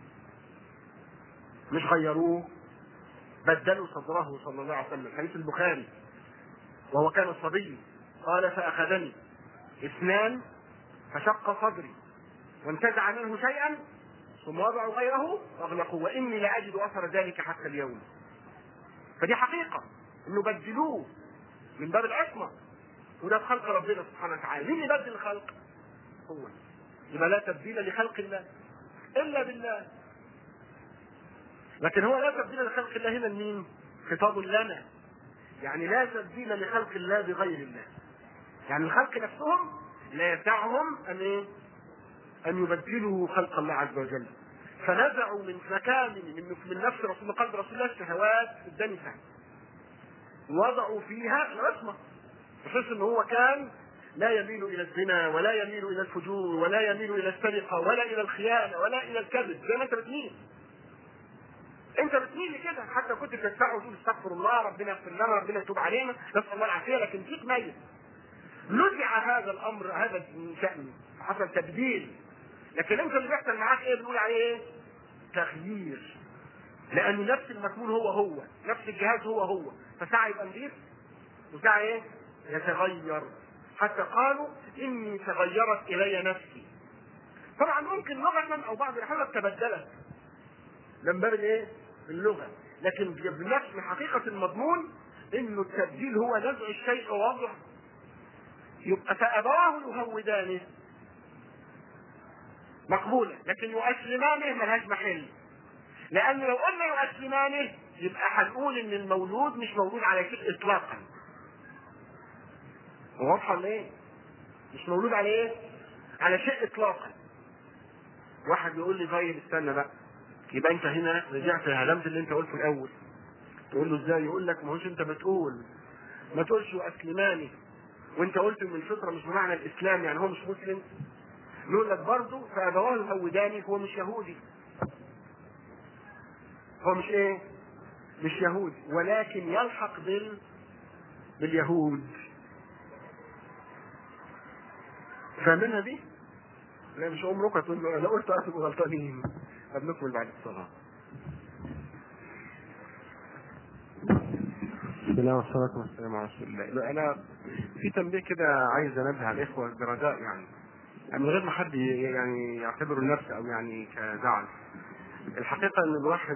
مش غيروه بدلوا صدره صلى الله عليه وسلم حديث البخاري وهو كان صبي قال فاخذني اثنان فشق صدري وانتزع منه شيئا ثم وضعوا غيره واغلقوا واني لاجد اثر ذلك حتى اليوم فدي حقيقه انه بدلوه من باب العصمه وده في خلق ربنا سبحانه وتعالى مين اللي يبدل الخلق؟ هو يبقى لا تبديل لخلق الله الا بالله لكن هو لا تبديل لخلق الله هنا لمين؟ خطاب لنا يعني لا تبديل لخلق الله بغير الله يعني الخلق نفسهم لا يسعهم ان ايه؟ ان يبدلوا خلق الله عز وجل فنزعوا من مكان من من نفس رسول قلب رسول الله الشهوات الدنسه وضعوا فيها العصمه بحيث ان هو كان لا يميل الى الزنا ولا يميل الى الفجور ولا يميل الى السرقه ولا الى الخيانه ولا الى الكذب زي ما انت بتميل انت بتميل كده حتى كنت بتدفعه وتقول استغفر الله ربنا يغفر لنا ربنا يتوب علينا نسال الله العافيه لكن فيك ميت نزع هذا الامر هذا الشان حصل تبديل لكن انت اللي بيحصل معاك ايه بنقول عليه ايه؟ تغيير لان نفس المكمون هو هو نفس الجهاز هو هو فساعه يبقى نضيف وساعه ايه؟ يتغير حتى قالوا اني تغيرت الي نفسي طبعا ممكن لغه او بعض الاحيان تبدلت من باب الايه؟ اللغه لكن بنفس حقيقه المضمون انه التبديل هو نزع الشيء ووضع يبقى فابواه يهودانه مقبوله لكن يؤسلمانه ملهاش محل لان لو قلنا يؤسلمانه يبقى هنقول ان المولود مش مولود على شيء اطلاقا واضحه ولا ايه؟ مش مولود على ايه؟ على شيء اطلاقا واحد يقول لي طيب استنى بقى يبقى انت هنا رجعت هدمت اللي انت قلته الاول تقول له ازاي يقول لك ما هوش انت بتقول ما تقولش واسلماني وانت قلت ان الفطره مش بمعنى الاسلام يعني هو مش مسلم يقول لك برضه فابواه يهوداني هو مش يهودي هو مش ايه مش يهودي ولكن يلحق بال باليهود فاهمينها دي؟ لا مش عمرك تقول له انا قلت انتم غلطانين طب نكمل بعد الصلاه بسم الله والصلاة والسلام على رسول الله أنا في تنبيه كده عايز أنبه على الإخوة برجاء يعني من غير ما حد يعني يعتبر النفس أو يعني كزعل الحقيقة إن الواحد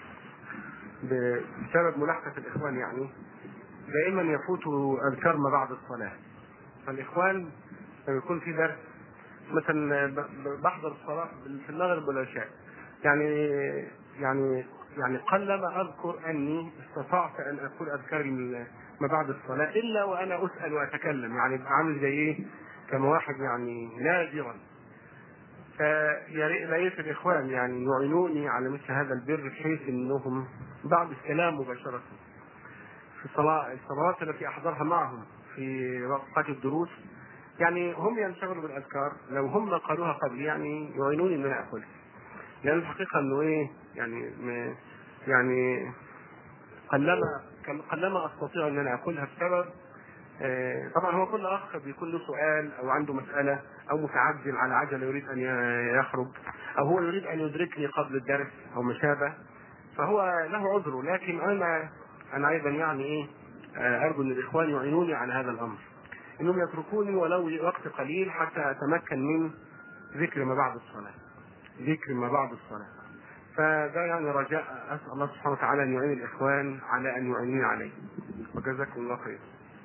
بسبب ملاحقة الإخوان يعني دائما يفوت أذكار ما بعد الصلاة فالإخوان لما يكون في درس مثلا بحضر الصلاة في المغرب والعشاء يعني يعني يعني قلما اذكر اني استطعت ان اقول اذكار ما بعد الصلاه الا وانا اسال واتكلم يعني ابقى عامل زي ايه؟ كما واحد يعني نادرا فيا ريت الاخوان يعني يعينوني على مثل هذا البر بحيث انهم بعد السلام مباشره في الصلاه الصلوات التي احضرها معهم في وقت الدروس يعني هم ينشغلوا بالاذكار لو هم قالوها قبل يعني يعينوني ان انا اقولها لان الحقيقه انه ايه يعني م- يعني قلما قلما استطيع ان انا اقولها بسبب آه، طبعا هو كل اخ بيكون له سؤال او عنده مساله او متعجل على عجله يريد ان ي- يخرج او هو يريد ان يدركني قبل الدرس او ما شابه فهو له عذره لكن انا انا ايضا يعني ايه آه، ارجو ان الاخوان يعينوني على هذا الامر انهم يتركوني ولو وقت قليل حتى اتمكن من ذكر ما بعد الصلاه ذكر ما بعد الصلاه فده يعني رجاء اسال الله سبحانه وتعالى ان يعين الاخوان على ان يعينوني عليه وجزاكم الله خير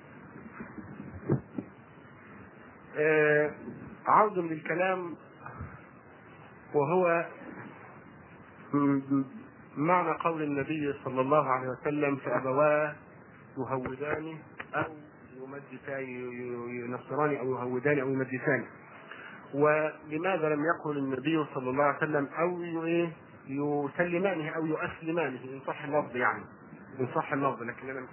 آه، عود للكلام وهو م- م- معنى قول النبي صلى الله عليه وسلم فأبواه يهودانه أو يمجسان ينصران أو يهودان أو يمجسان ولماذا لم يقل النبي صلى الله عليه وسلم أو ي- إيه؟ يسلمانه أو يؤسلمانه إن صح اللفظ يعني إن صح اللفظ لكن أنا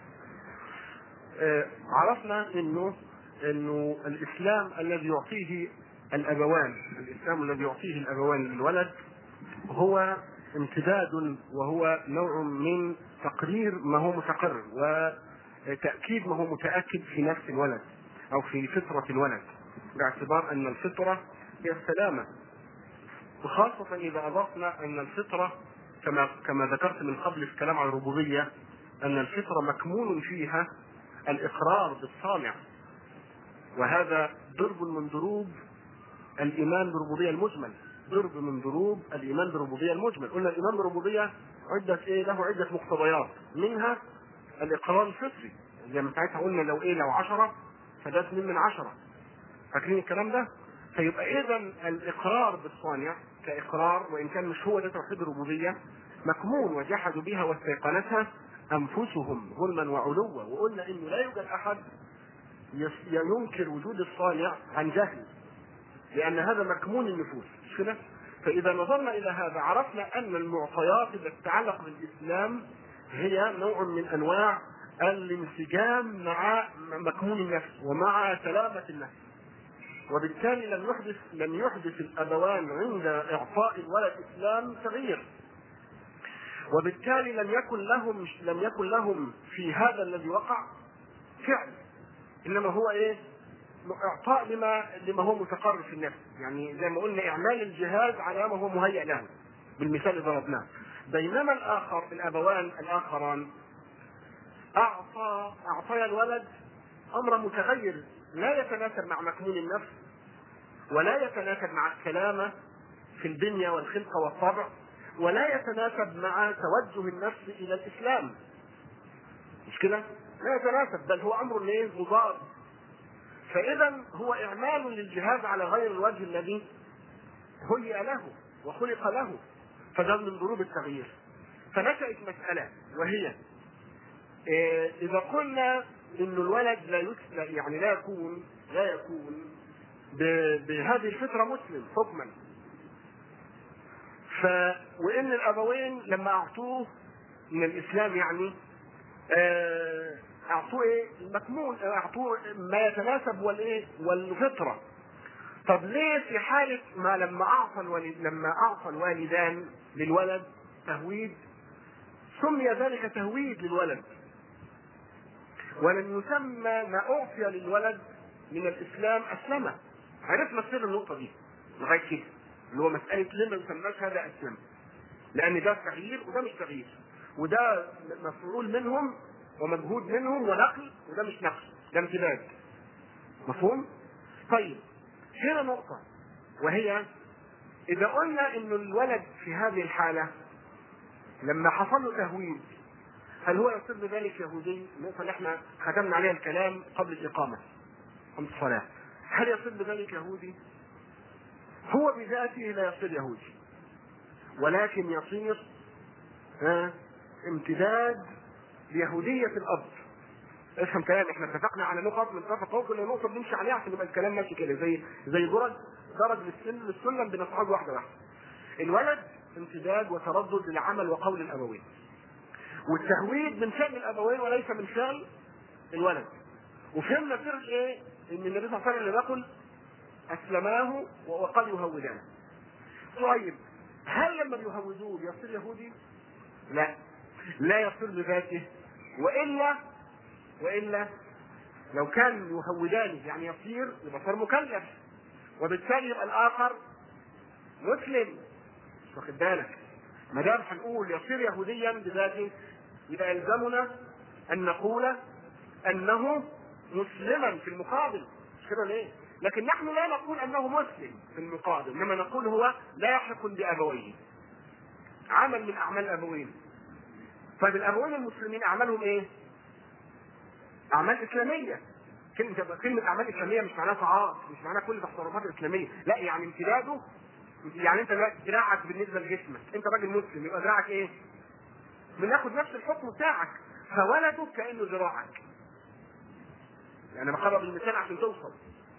آه، عرفنا انه انه الاسلام الذي يعطيه الابوان الاسلام الذي يعطيه الابوان للولد هو امتداد وهو نوع من تقرير ما هو متقرر وتاكيد ما هو متاكد في نفس الولد او في فطره الولد باعتبار ان الفطره هي السلامه وخاصه اذا اضفنا ان الفطره كما كما ذكرت من قبل في الكلام عن الربوبيه ان الفطره مكمون فيها الاقرار بالصانع وهذا ضرب من ضروب الايمان بالربوبيه المجمل ضرب من ضروب الايمان بالربوبيه المجمل قلنا الايمان بالربوبيه عده ايه له عده مقتضيات منها الاقرار الفطري زي ما ساعتها قلنا لو ايه لو 10 فده 2 من 10 فاكرين الكلام ده؟ فيبقى اذا الاقرار بالصانع كاقرار وان كان مش هو ده توحيد الربوبيه مكمون وجحدوا بها واستيقنتها انفسهم ظلما وعلوا وقلنا انه لا يوجد احد يس- ينكر وجود الصانع عن جهل لان هذا مكمون النفوس مش كده؟ فاذا نظرنا الى هذا عرفنا ان المعطيات التي تتعلق بالاسلام هي نوع من انواع الانسجام مع مكمون النفس ومع سلامه النفس وبالتالي لم يحدث لم يحدث الابوان عند اعطاء الولد اسلام تغيير وبالتالي لم يكن لهم لم يكن لهم في هذا الذي وقع فعل انما هو ايه؟ اعطاء لما لما هو متقرر في النفس يعني زي ما قلنا اعمال الجهاز على ما هو مهيأ له بالمثال اللي ضربناه بينما الاخر الابوان الاخران اعطى اعطي الولد امرا متغير لا يتناسب مع مكمون النفس ولا يتناسب مع السلامه في البنيه والخلقه والطبع ولا يتناسب مع توجه النفس الى الاسلام مش كده؟ لا يتناسب بل هو امر ايه؟ مضاد فاذا هو اعمال للجهاز على غير الوجه الذي هيئ له وخلق له فده من ضروب التغيير فنشأت مسألة وهي إيه، إذا قلنا إن الولد لا يس... لا- يعني لا يكون لا يكون ب... بهذه الفطرة مسلم حكما ف وإن الأبوين لما أعطوه من الإسلام يعني آه، أعطوه إيه؟ المكمون أعطوه ما يتناسب والإيه؟ والفطرة طب ليه في حالة ما لما أعطى الوالد لما أعطى الوالدان للولد تهويد سمي ذلك تهويد للولد ولم يسمى ما أعطي للولد من الإسلام أسلمه عرفنا سر النقطة دي لغاية كده اللي هو مسألة ليه ما يسماش هذا أسلم لأن ده تغيير وده مش تغيير وده مفعول منهم ومجهود منهم ونقل وده مش نقل ده امتداد مفهوم؟ طيب هنا نقطة وهي إذا قلنا إن الولد في هذه الحالة لما حصل له تهويد هل هو يصير بذلك يهودي؟ النقطة اللي احنا ختمنا عليها الكلام قبل الإقامة خمس الصلاة هل يصير بذلك يهودي؟ هو بذاته لا يصير يهودي ولكن يصير ها امتداد ليهودية الأب افهم كلام احنا اتفقنا على نقط نتفق فوق كل نقطة بنمشي عليها عشان يبقى الكلام ماشي كده زي زي درج درج للسن للسلم بنصعد واحدة واحدة الولد امتداد وتردد للعمل وقول الأبوين والتهويد من فعل الأبوين وليس من فعل الولد وفهمنا سر ايه؟ ان النبي صلى الله عليه وسلم يقول اسلماه وقد يهودانه. طيب هل لما بيهودوه بيصير يهودي؟ لا لا يصير بذاته والا والا لو كان يهودانه يعني يصير يبقى صار مكلف وبالتالي يبقى الاخر مسلم مش واخد بالك ما دام هنقول يصير يهوديا بذاته يبقى يلزمنا ان نقول انه مسلما في المقابل مش كده ليه؟ لكن نحن لا نقول انه مسلم في المقابل انما نقول هو لاحق بابويه عمل من اعمال الابوين طيب الابوين المسلمين اعمالهم ايه؟ اعمال اسلاميه كلمه كلمه اعمال اسلاميه مش معناها طاعات مش معناها كل التصرفات الاسلاميه لا يعني امتداده يعني انت دلوقتي ذراعك بالنسبه لجسمك انت راجل مسلم يبقى ذراعك ايه؟ بناخد نفس الحكم بتاعك فولدك كانه ذراعك يعني بقرب المثال عشان توصل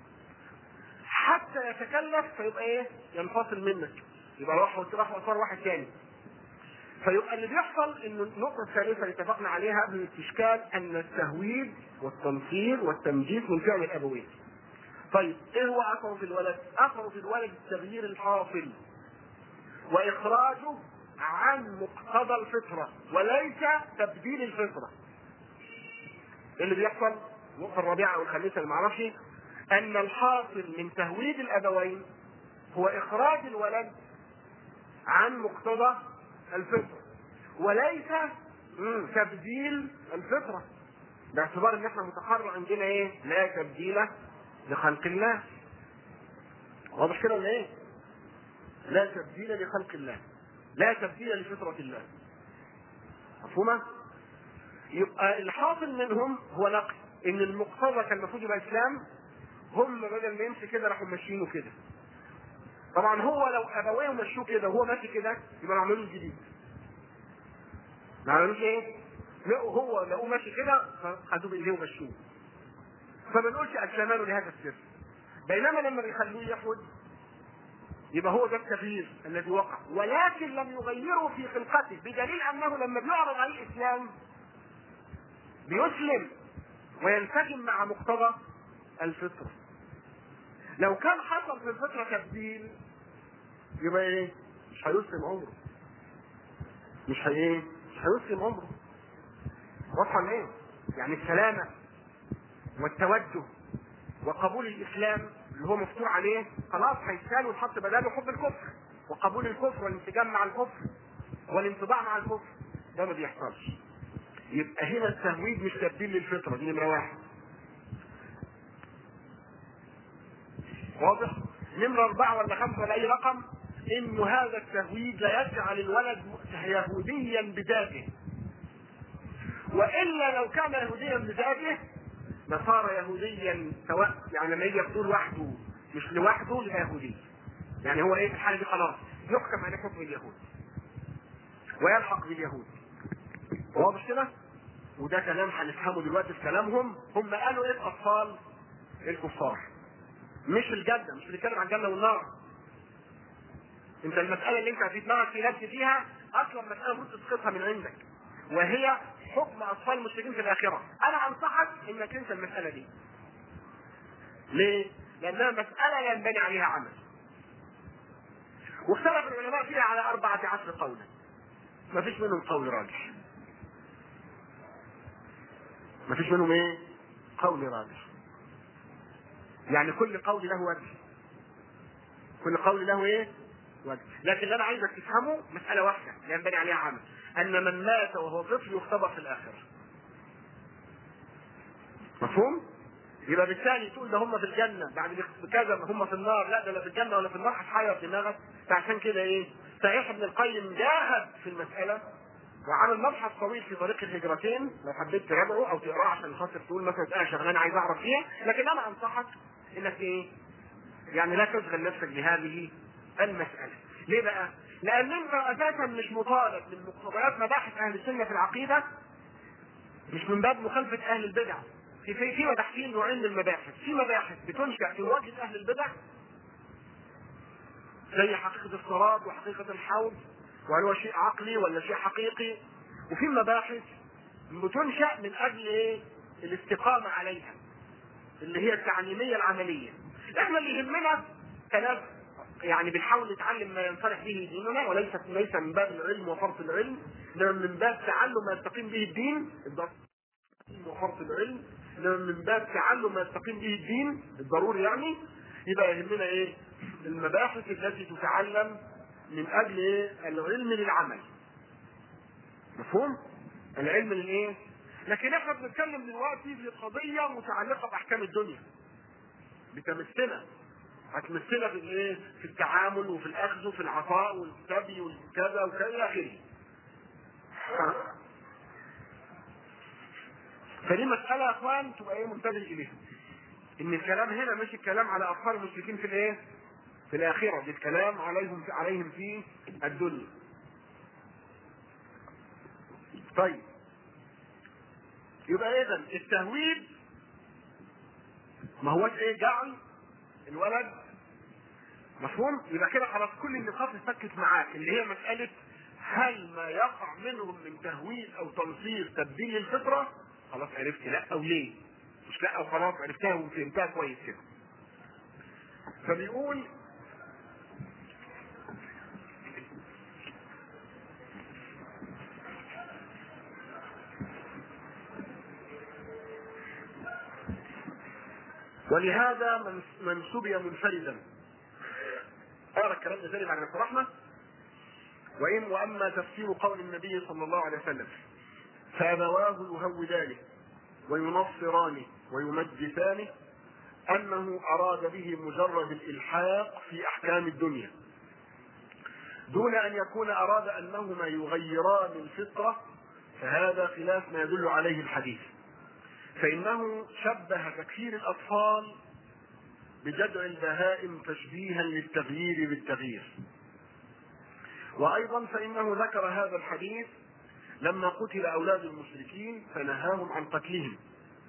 حتى يتكلف فيبقى ايه؟ ينفصل منك يبقى راح راح صار واحد تاني فيبقى اللي بيحصل انه النقطة الثالثة اللي اتفقنا عليها قبل الاستشكال ان التهويد والتنصير والتمجيد من فعل الابوين. طيب ايه هو اثره في الولد؟ اثره في الولد التغيير الحاصل واخراجه عن مقتضى الفطرة وليس تبديل الفطرة. إيه اللي بيحصل النقطة الرابعة او الخامسة اللي معرفش ان الحاصل من تهويد الابوين هو اخراج الولد عن مقتضى الفطرة وليس تبديل الفطرة باعتبار ان احنا متحرر عندنا ايه؟ لا تبديل لخلق الله. واضح كده ولا ايه؟ لا تبديل لخلق الله. لا تبديل لفطرة الله. مفهومة؟ يبقى الحاصل منهم هو نقل ان المقتضى كان المفروض يبقى اسلام هم بدل ما يمشي كده راحوا ماشيينه كده. طبعا هو لو ابويه مشوه كده وهو ماشي كده يبقى عملوا له جديد. ما عملوش ايه؟ لقوا هو لقوه ماشي كده فخدوه بايديه ومشوه. فما نقولش اسلمانه لهذا السر. بينما لما بيخلوه يحود يبقى هو ده التغيير الذي وقع ولكن لم يغيره في خلقته بدليل انه لما بيعرض عليه الاسلام بيسلم وينسجم مع مقتضى الفطره لو كان حصل في الفطره تبديل يبقى ايه؟ مش هيسلم عمره. مش هي ايه؟ مش هيسلم عمره. واضحه ايه؟ يعني السلامه والتوجه وقبول الاسلام اللي هو مفتوح عليه خلاص هيتشال ويتحط بداله حب الكفر وقبول الكفر والانسجام مع الكفر والانطباع مع الكفر ده ما بيحصلش. يبقى هنا التهويد مش تبديل للفطره دي نمره واحد. واضح؟ نمرة أربعة ولا خمسة ولا أي رقم إنه هذا التهويد لا يجعل الولد يهوديا بذاته. وإلا لو كان يهوديا بذاته لصار يهوديا سواء يعني لما يجي يقول وحده مش لوحده يبقى يهودي. يعني هو إيه في الحالة دي خلاص يحكم عليه حكم اليهود. ويلحق باليهود. واضح كده؟ وده كلام هنفهمه دلوقتي في كلامهم هم قالوا ايه الاطفال الكفار مش الجنه مش بنتكلم عن الجنه والنار انت المساله اللي انت في دماغك في نفس فيها اصلا مساله المفروض تسقطها من عندك وهي حكم اطفال المشركين في الاخره انا انصحك انك تنسى المساله دي ليه؟ لانها مساله ينبني عليها عمل واختلف العلماء فيها على أربعة عشر قولا ما فيش منهم قول راجح ما فيش منهم ايه قول راجح يعني كل قول له وجه كل قول له ايه وجه لكن اللي انا عايزك تفهمه مساله واحده ينبني عليها عمل ان من مات وهو طفل يختبر في الاخره مفهوم يبقى بالتالي تقول ده هم في الجنه بعد كذا هم في النار لا ده لا في الجنه ولا في النار هتحير دماغك فعشان كده ايه صحيح ابن القيم جاهد في المساله وعمل مبحث طويل في طريق الهجرتين لو حبيت تراجعه او تقراه عشان خاطر تقول مثلا انا شغلانه عايز اعرف فيها لكن انا انصحك انك ايه؟ يعني لا تشغل نفسك بهذه المساله. ليه بقى؟ لان انت اساسا مش مطالب من مقتضيات مباحث اهل السنه في العقيده مش من باب مخالفه اهل البدع. في في في تحسين نوعين من المباحث، في مباحث بتنشا في وجه اهل البدع زي حقيقه الصراط وحقيقه الحوض وهل هو شيء عقلي ولا شيء حقيقي وفي مباحث بتنشا من اجل ايه؟ الاستقامه عليها اللي هي التعليميه العمليه. احنا اللي يهمنا كلام يعني بنحاول نتعلم ما ينصلح به ديننا وليس ليس من باب العلم وفرط العلم انما من باب تعلم ما يستقيم به الدين وفرط العلم انما من باب تعلم ما يستقيم به الدين الضروري يعني يبقى يهمنا ايه؟ المباحث التي تتعلم من اجل ايه؟ العلم للعمل. مفهوم؟ العلم للايه؟ لكن احنا بنتكلم دلوقتي في قضيه متعلقه باحكام الدنيا. بتمثلها هتمثلها في الايه؟ في التعامل وفي الاخذ وفي العطاء والسبي والكذا وكذا الى اخره. فدي مسألة يا اخوان تبقى ايه منتبه اليها. ان الكلام هنا مش الكلام على اطفال المشركين في الايه؟ في الاخرة، دي الكلام عليهم في عليهم في الدنيا. طيب يبقى اذا التهويد ما هوش ايه جعل الولد مفهوم يبقى كده خلاص كل النقاط اتفكت معاك اللي هي مساله هل ما يقع منهم من تهويد او تنصير تبديل الفطره خلاص عرفت لا او ليه مش لا او خلاص عرفتها وفهمتها كويس كده فبيقول ولهذا من من سبي منفردا اقرا الكلام ده تاني بعد ما شرحنا وان واما تفسير قول النبي صلى الله عليه وسلم فابواه يهودانه وينصرانه ويمجسانه انه اراد به مجرد الالحاق في احكام الدنيا دون ان يكون اراد انهما يغيران الفطره فهذا خلاف ما يدل عليه الحديث فإنه شبه تكفير الأطفال بجدع البهائم تشبيها للتغيير بالتغيير وأيضا فإنه ذكر هذا الحديث لما قتل أولاد المشركين فنهاهم عن قتلهم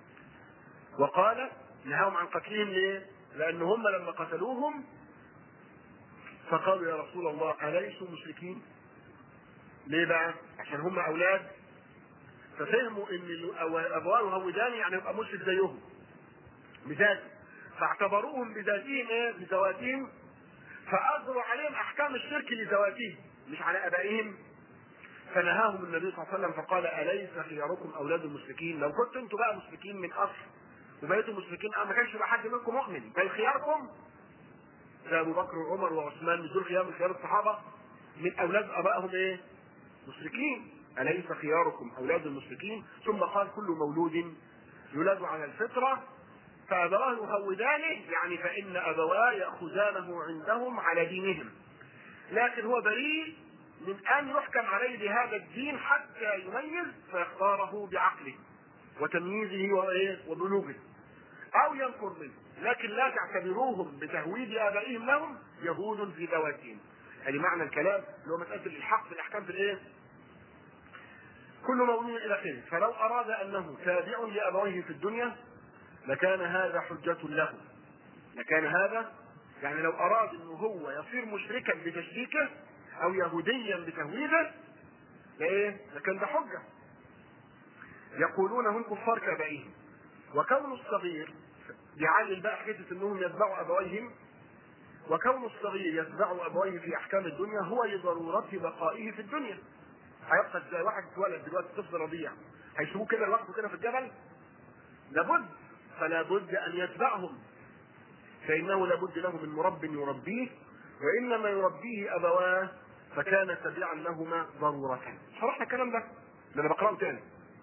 وقال نهاهم عن قتلهم ليه؟ لأن هم لما قتلوهم فقالوا يا رسول الله أليسوا مشركين؟ ليه بقى؟ عشان هم أولاد ففهموا ان ابواه يهودان يعني يبقى مشرك زيهم بذاته فاعتبروهم بذاتهم ايه بذواتهم فاجروا عليهم احكام الشرك لذواتهم مش على ابائهم فنهاهم النبي صلى الله عليه وسلم فقال اليس خياركم اولاد المشركين لو كنتم انتم بقى مشركين من اصل وبقيتوا مشركين ما كانش يبقى حد منكم مؤمن بل خياركم زي ابو بكر وعمر وعثمان من دول خيار من خيار الصحابه من اولاد ابائهم ايه؟ مشركين أليس خياركم أولاد المشركين ثم قال كل مولود يولد على الفطرة فأبواه يهودانه يعني فإن أبواه يأخذانه عندهم على دينهم لكن هو بريء من أن يحكم عليه بهذا الدين حتى يميز فيختاره بعقله وتمييزه وبلوغه أو ينفر منه لكن لا تعتبروهم بتهويد آبائهم لهم يهود في ذواتهم يعني معنى الكلام اللي هو مسألة الإلحاق في الأحكام في الإيه؟ كل مولود الى اخره فلو اراد انه تابع لابويه في الدنيا لكان هذا حجة له لكان هذا يعني لو اراد انه هو يصير مشركا بتشريكه او يهوديا بتهويده لايه؟ لكان ده حجة يقولون هم كفار كابائهم وكون الصغير بيعلل بقى حكايه انهم يتبعوا ابويهم وكون الصغير يتبع ابويه في احكام الدنيا هو لضروره بقائه في الدنيا هيبقى زي واحد اتولد دلوقتي طفل رضيع هيسيبوه كده لوحده كده في الجبل لابد فلا بد ان يتبعهم فانه لابد له من مرب يربيه وانما يربيه ابواه فكان تبعا لهما ضرورة شرحنا الكلام ده ده انا بقراه تاني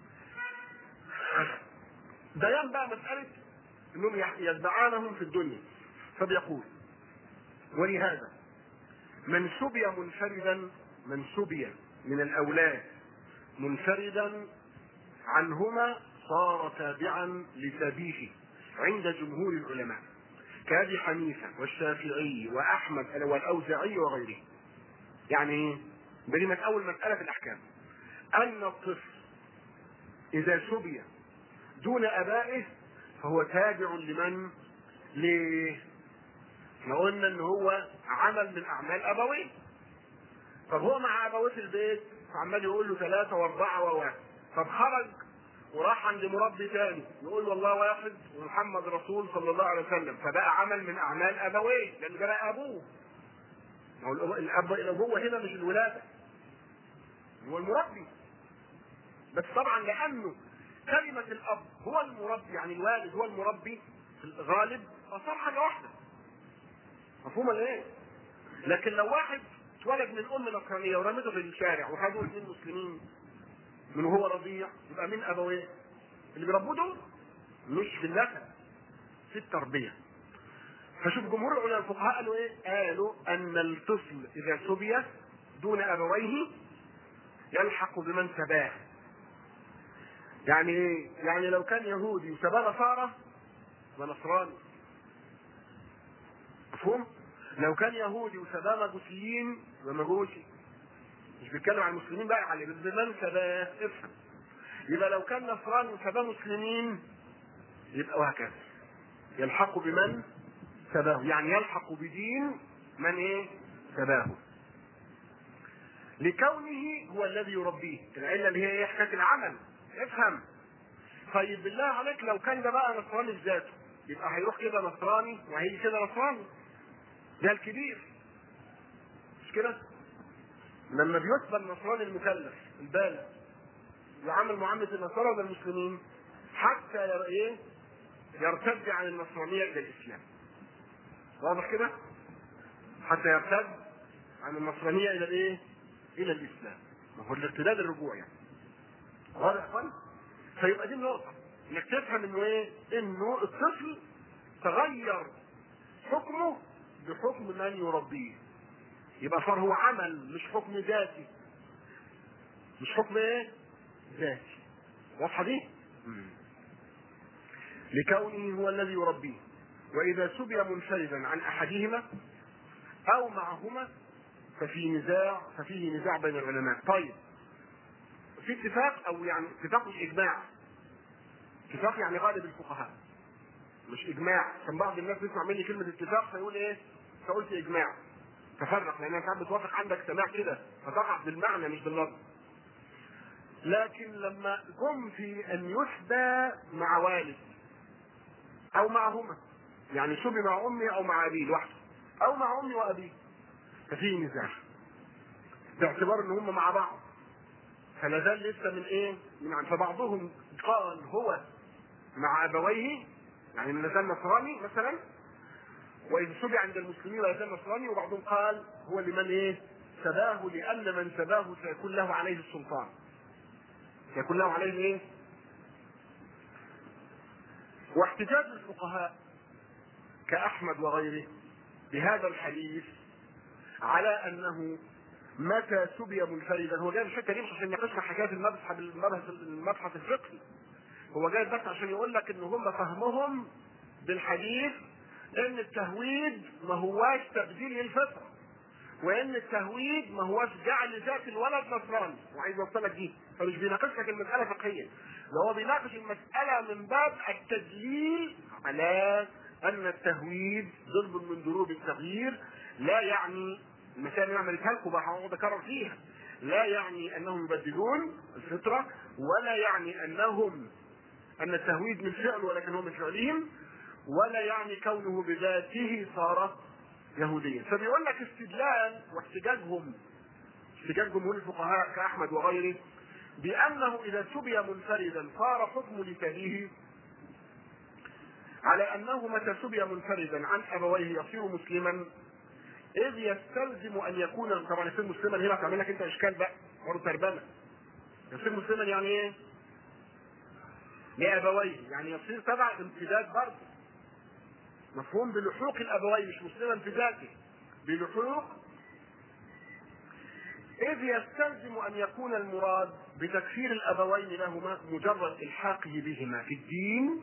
بيان بقى مسألة انهم يتبعانهم في الدنيا فبيقول ولهذا من سبي منفردا من سبي من الأولاد منفردا عنهما صار تابعا لسبيه عند جمهور العلماء كأبي حنيفة والشافعي وأحمد والأوزاعي وغيره يعني ايه؟ دي أول مسألة في الأحكام أن الطفل إذا سبي دون أبائه فهو تابع لمن؟ ليه؟ احنا قلنا ان هو عمل من اعمال ابويه طب هو مع ابويه في البيت فعمال يقول له ثلاثة واربعة وواحد طب خرج وراح عند مربي تاني يقول له الله واحد ومحمد رسول صلى الله عليه وسلم فبقى عمل من اعمال ابويه لان ده بقى ابوه ما هو الاب الابوه هنا مش الولاده هو المربي بس طبعا لانه كلمه الاب هو المربي يعني الوالد هو المربي في الغالب فصار حاجه واحده مفهوم ولا ايه؟ لكن لو واحد اتولد من ام نصرانيه ورمته في الشارع وخدوه اثنين مسلمين من وهو رضيع يبقى مين ابويه؟ اللي بيربوه دول مش في النسب في التربيه فشوف جمهور العلماء الفقهاء قالوا ايه؟ قالوا ان الطفل اذا سبي دون ابويه يلحق بمن سباه. يعني ايه؟ يعني لو كان يهودي وسباه نصارى ونصراني. مفهوم؟ لو كان يهودي وسباه مجوسيين ومجوسي. مش بيتكلم عن المسلمين بقى على بمن سباه افهم. يبقى لو كان نصراني وسباه مسلمين يبقى وهكذا. يلحق بمن سباه يعني يلحق بدين من ايه سباه لكونه هو الذي يربيه العله اللي هي ايه حكايه العمل افهم طيب بالله عليك لو كان ده بقى نصراني بذاته يبقى هيروح كده نصراني وهيجي كده نصراني ده الكبير مش كده لما بيثبت النصراني المكلف البالغ يعامل معامله النصارى ولا المسلمين حتى ايه يرتد عن النصرانيه الى الاسلام واضح كده؟ حتى يرتد عن النصرانية إلى الإيه؟ إلى الإسلام. ما هو الارتداد الرجوع يعني. واضح يا اخوان؟ فيبقى دي النقطة. إنك تفهم إنه إيه؟ إنه الطفل تغير حكمه بحكم من يربيه. يبقى صار هو عمل مش حكم ذاتي. مش حكم إيه؟ ذاتي. واضحة دي؟ لكونه هو الذي يربيه. وإذا سبي منفردا عن أحدهما أو معهما ففي نزاع ففيه نزاع بين العلماء. طيب في اتفاق أو يعني اتفاق مش إجماع. اتفاق يعني غالب الفقهاء. مش إجماع، كان بعض الناس يسمع مني كلمة اتفاق فيقول إيه؟ فقلت إجماع. تفرق لأنها ساعات بتوافق عندك سماع كده فتقع بالمعنى مش باللفظ. لكن لما جم في أن يسبى مع والد أو معهما يعني شبه مع امي او مع ابيه لوحده او مع امي وابيه ففي نزاع باعتبار ان هم مع بعض فلا زال لسه من ايه؟ من عن فبعضهم قال هو مع ابويه يعني من زال نصراني مثلا واذا سبي عند المسلمين لا يزال نصراني وبعضهم قال هو لمن ايه؟ سباه لان من سباه سيكون له عليه السلطان سيكون له عليه ايه؟ واحتجاج الفقهاء كأحمد وغيره بهذا الحديث على أنه متى سبي منفردا هو جاي الحته دي مش عشان يناقشنا حكايه المبحث المبحث المبحث الفقهي هو جاي بس عشان يقول لك ان هم فهمهم بالحديث ان التهويد ما هواش تبديل للفطره وان التهويد ما هواش جعل ذات الولد نصراني وعايز اوصلك دي فمش بيناقش لك المساله فقهيا ده هو بيناقش المساله من باب التدليل على ان التهويد ضرب من ضروب التغيير لا يعني المسائل اللي عملتها لكم بقى هقعد اكرر فيها لا يعني انهم يبدلون الفطره ولا يعني انهم ان التهويد من فعل ولكن هو من فعلهم ولا يعني كونه بذاته صار يهوديا فبيقول لك استدلال واحتجاجهم احتجاج جمهور الفقهاء كاحمد وغيره بانه اذا سبي منفردا صار حكم لتليه على انه متى سبي منفردا عن ابويه يصير مسلما اذ يستلزم ان يكون طبعا يصير مسلما هنا تعمل لك انت اشكال بقى برضه تربمه يصير مسلما يعني ايه؟ لابويه يعني يصير تبع امتداد برضه مفهوم بلحوق الابوين مش مسلما في ذاته بلحوق إذ يستلزم أن يكون المراد بتكفير الأبوين لهما مجرد إلحاقه بهما في الدين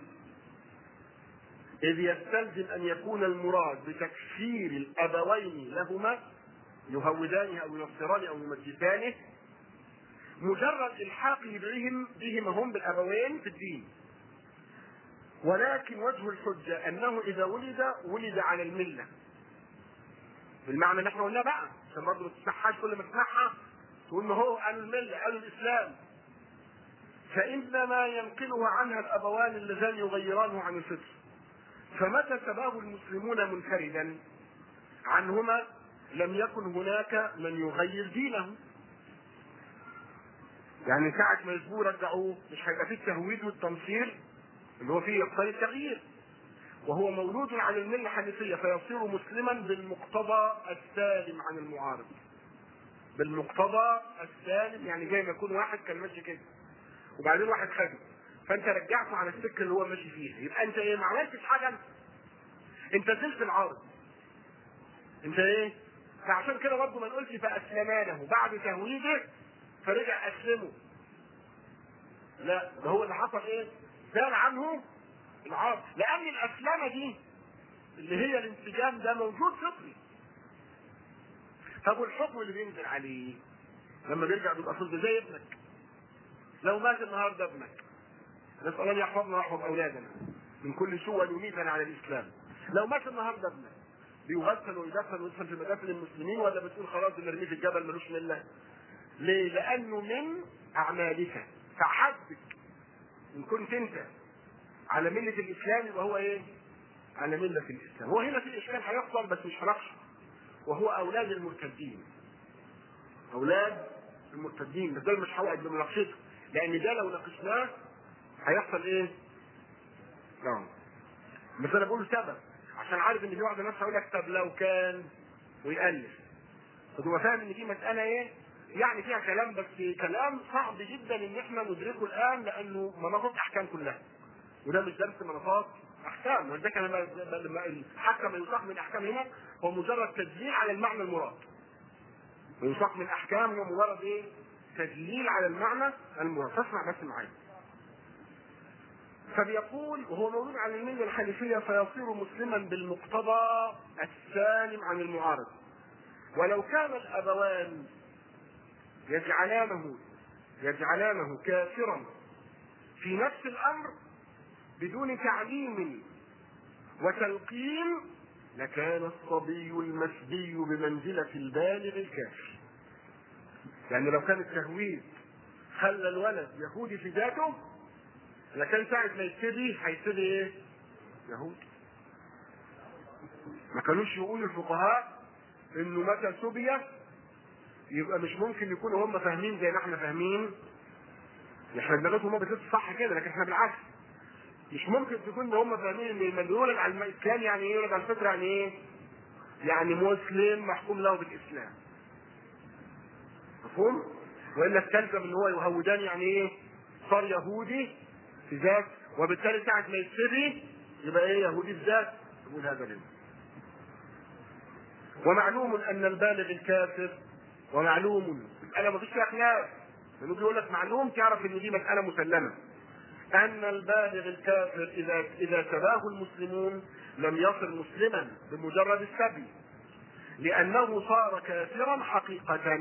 إذ يستلزم أن يكون المراد بتكفير الأبوين لهما يهودانه أو ينصرانه أو يمجسانه مجرد إلحاقه بهم بهما هم بالأبوين في الدين ولكن وجه الحجة أنه إذا ولد ولد على الملة بالمعنى اللي احنا قلناه بقى عشان برضه ما تسمعهاش كل ما تسمعها تقول ما هو قالوا الملة قالوا الإسلام فإنما ينقلها عنها الأبوان اللذان يغيرانه عن الفطر فمتى سباه المسلمون منفردا عنهما لم يكن هناك من يغير دينه يعني ساعة ما يسبوه رجعوه مش هيبقى فيه التهويد والتنصير اللي هو فيه يقتضي التغيير وهو مولود عن المله الحنيفيه فيصير مسلما بالمقتضى السالم عن المعارض بالمقتضى السالم يعني زي ما يكون واحد كان ماشي كده وبعدين واحد خده فانت رجعته على السكه اللي هو ماشي فيها يبقى انت ايه ما عملتش حاجه انت انت زلت العارض انت ايه فعشان كده برضه ما نقولش فاسلمانه بعد تهويده فرجع اسلمه لا ده هو اللي حصل ايه زال عنه العارض لان الاسلامه دي اللي هي الانسجام ده موجود فطري طب والحكم اللي بينزل عليه لما بيرجع بيبقى صلب زي ابنك لو مات النهارده ابنك نسال الله يحفظنا ويحفظ اولادنا من كل سوء يميتنا على الاسلام لو مات النهارده ابنك بيغسل ويدفن ويدفن في مدافن المسلمين ولا بتقول خلاص نرميه في الجبل ملوش مله؟ ليه؟ لانه من اعمالك فحدك ان كنت انت على مله الاسلام يبقى هو ايه؟ على مله الاسلام، هو هنا في الاشكال هيحصل بس مش هنقشه وهو اولاد المرتدين. اولاد المرتدين بس ده مش هوقف بمناقشته لان ده لو ناقشناه هيحصل ايه؟ نعم بس انا بقول سبب عشان عارف ان في واحد الناس هيقول لك طب لو كان ويألف فتبقى فاهم ان دي مساله ايه؟ يعني فيها كلام بس كلام صعب جدا ان احنا ندركه الان لانه مناطق احكام كلها وده مش درس مناطات احكام ولذلك انا لما حكم يصاق من احكام هنا هو مجرد تدليل على المعنى المراد ويصاق من احكام هو مجرد ايه؟ تدليل على المعنى المراد فاسمع بس معايا فبيقول وهو مولود عن المله الحنيفيه فيصير مسلما بالمقتضى السالم عن المعارض ولو كان الابوان يجعلانه يجعلانه كافرا في نفس الامر بدون تعليم وتلقين لكان الصبي المسبي بمنزلة البالغ الكافر. يعني لو كان التهويد خلى الولد يهودي في ذاته لكان ساعة ما يبتدي هيبتدي ايه؟ يهودي. ما كانوش يقولوا الفقهاء انه متى سبي يبقى مش ممكن يكونوا هم فاهمين زي ما احنا فاهمين احنا دماغتهم هم بتلبس صح كده لكن احنا بالعكس مش ممكن تكون هم فاهمين ان لما يولد على الاسلام يعني ايه يولد على الفطره يعني ايه؟ يعني مسلم محكوم له بالاسلام. مفهوم؟ والا استلزم ان هو يهودان يعني ايه؟ صار يهودي في ذات وبالتالي ساعة ما يتسري يبقى ايه يهودي في ذات يقول هذا لله. ومعلوم ان البالغ الكافر ومعلوم مسألة ما فيش فيها خلاف لانه بيقول لك معلوم تعرف ان دي مسألة مسلمة أن البالغ الكافر إذا إذا سباه المسلمون لم يصل مسلما بمجرد السبي لأنه صار كافرا حقيقة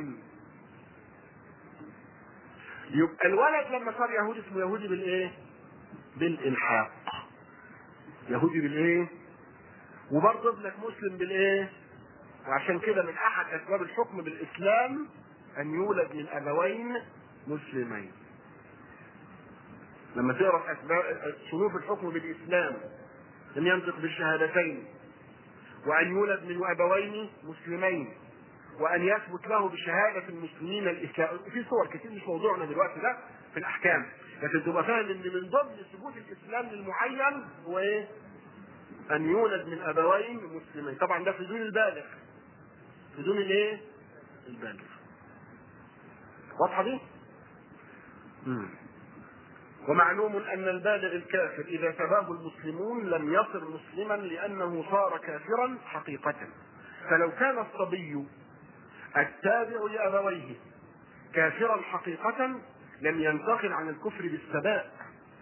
يبقى الولد لما صار يهودي اسمه يهودي بالإيه؟ بالإلحاق يهودي بالإيه؟ وبرضه ابنك مسلم بالإيه؟ وعشان كده من أحد أسباب الحكم بالإسلام أن يولد من أبوين مسلمين لما تقرا اسباب شروط الحكم بالاسلام ان ينطق بالشهادتين وان يولد من ابوين مسلمين وان يثبت له بشهاده المسلمين الاسلام في صور كتير مش موضوعنا دلوقتي ده في الاحكام لكن تبقى فاهم ان من ضمن ثبوت الاسلام للمعين هو ايه؟ ان يولد من ابوين مسلمين طبعا ده في دون البالغ في دون الايه؟ البالغ واضحه دي؟ مم. ومعلوم أن البالغ الكافر إذا سباه المسلمون لم يصر مسلما لأنه صار كافرا حقيقة فلو كان الصبي التابع لأبويه كافرا حقيقة لم ينتقل عن الكفر بالسباء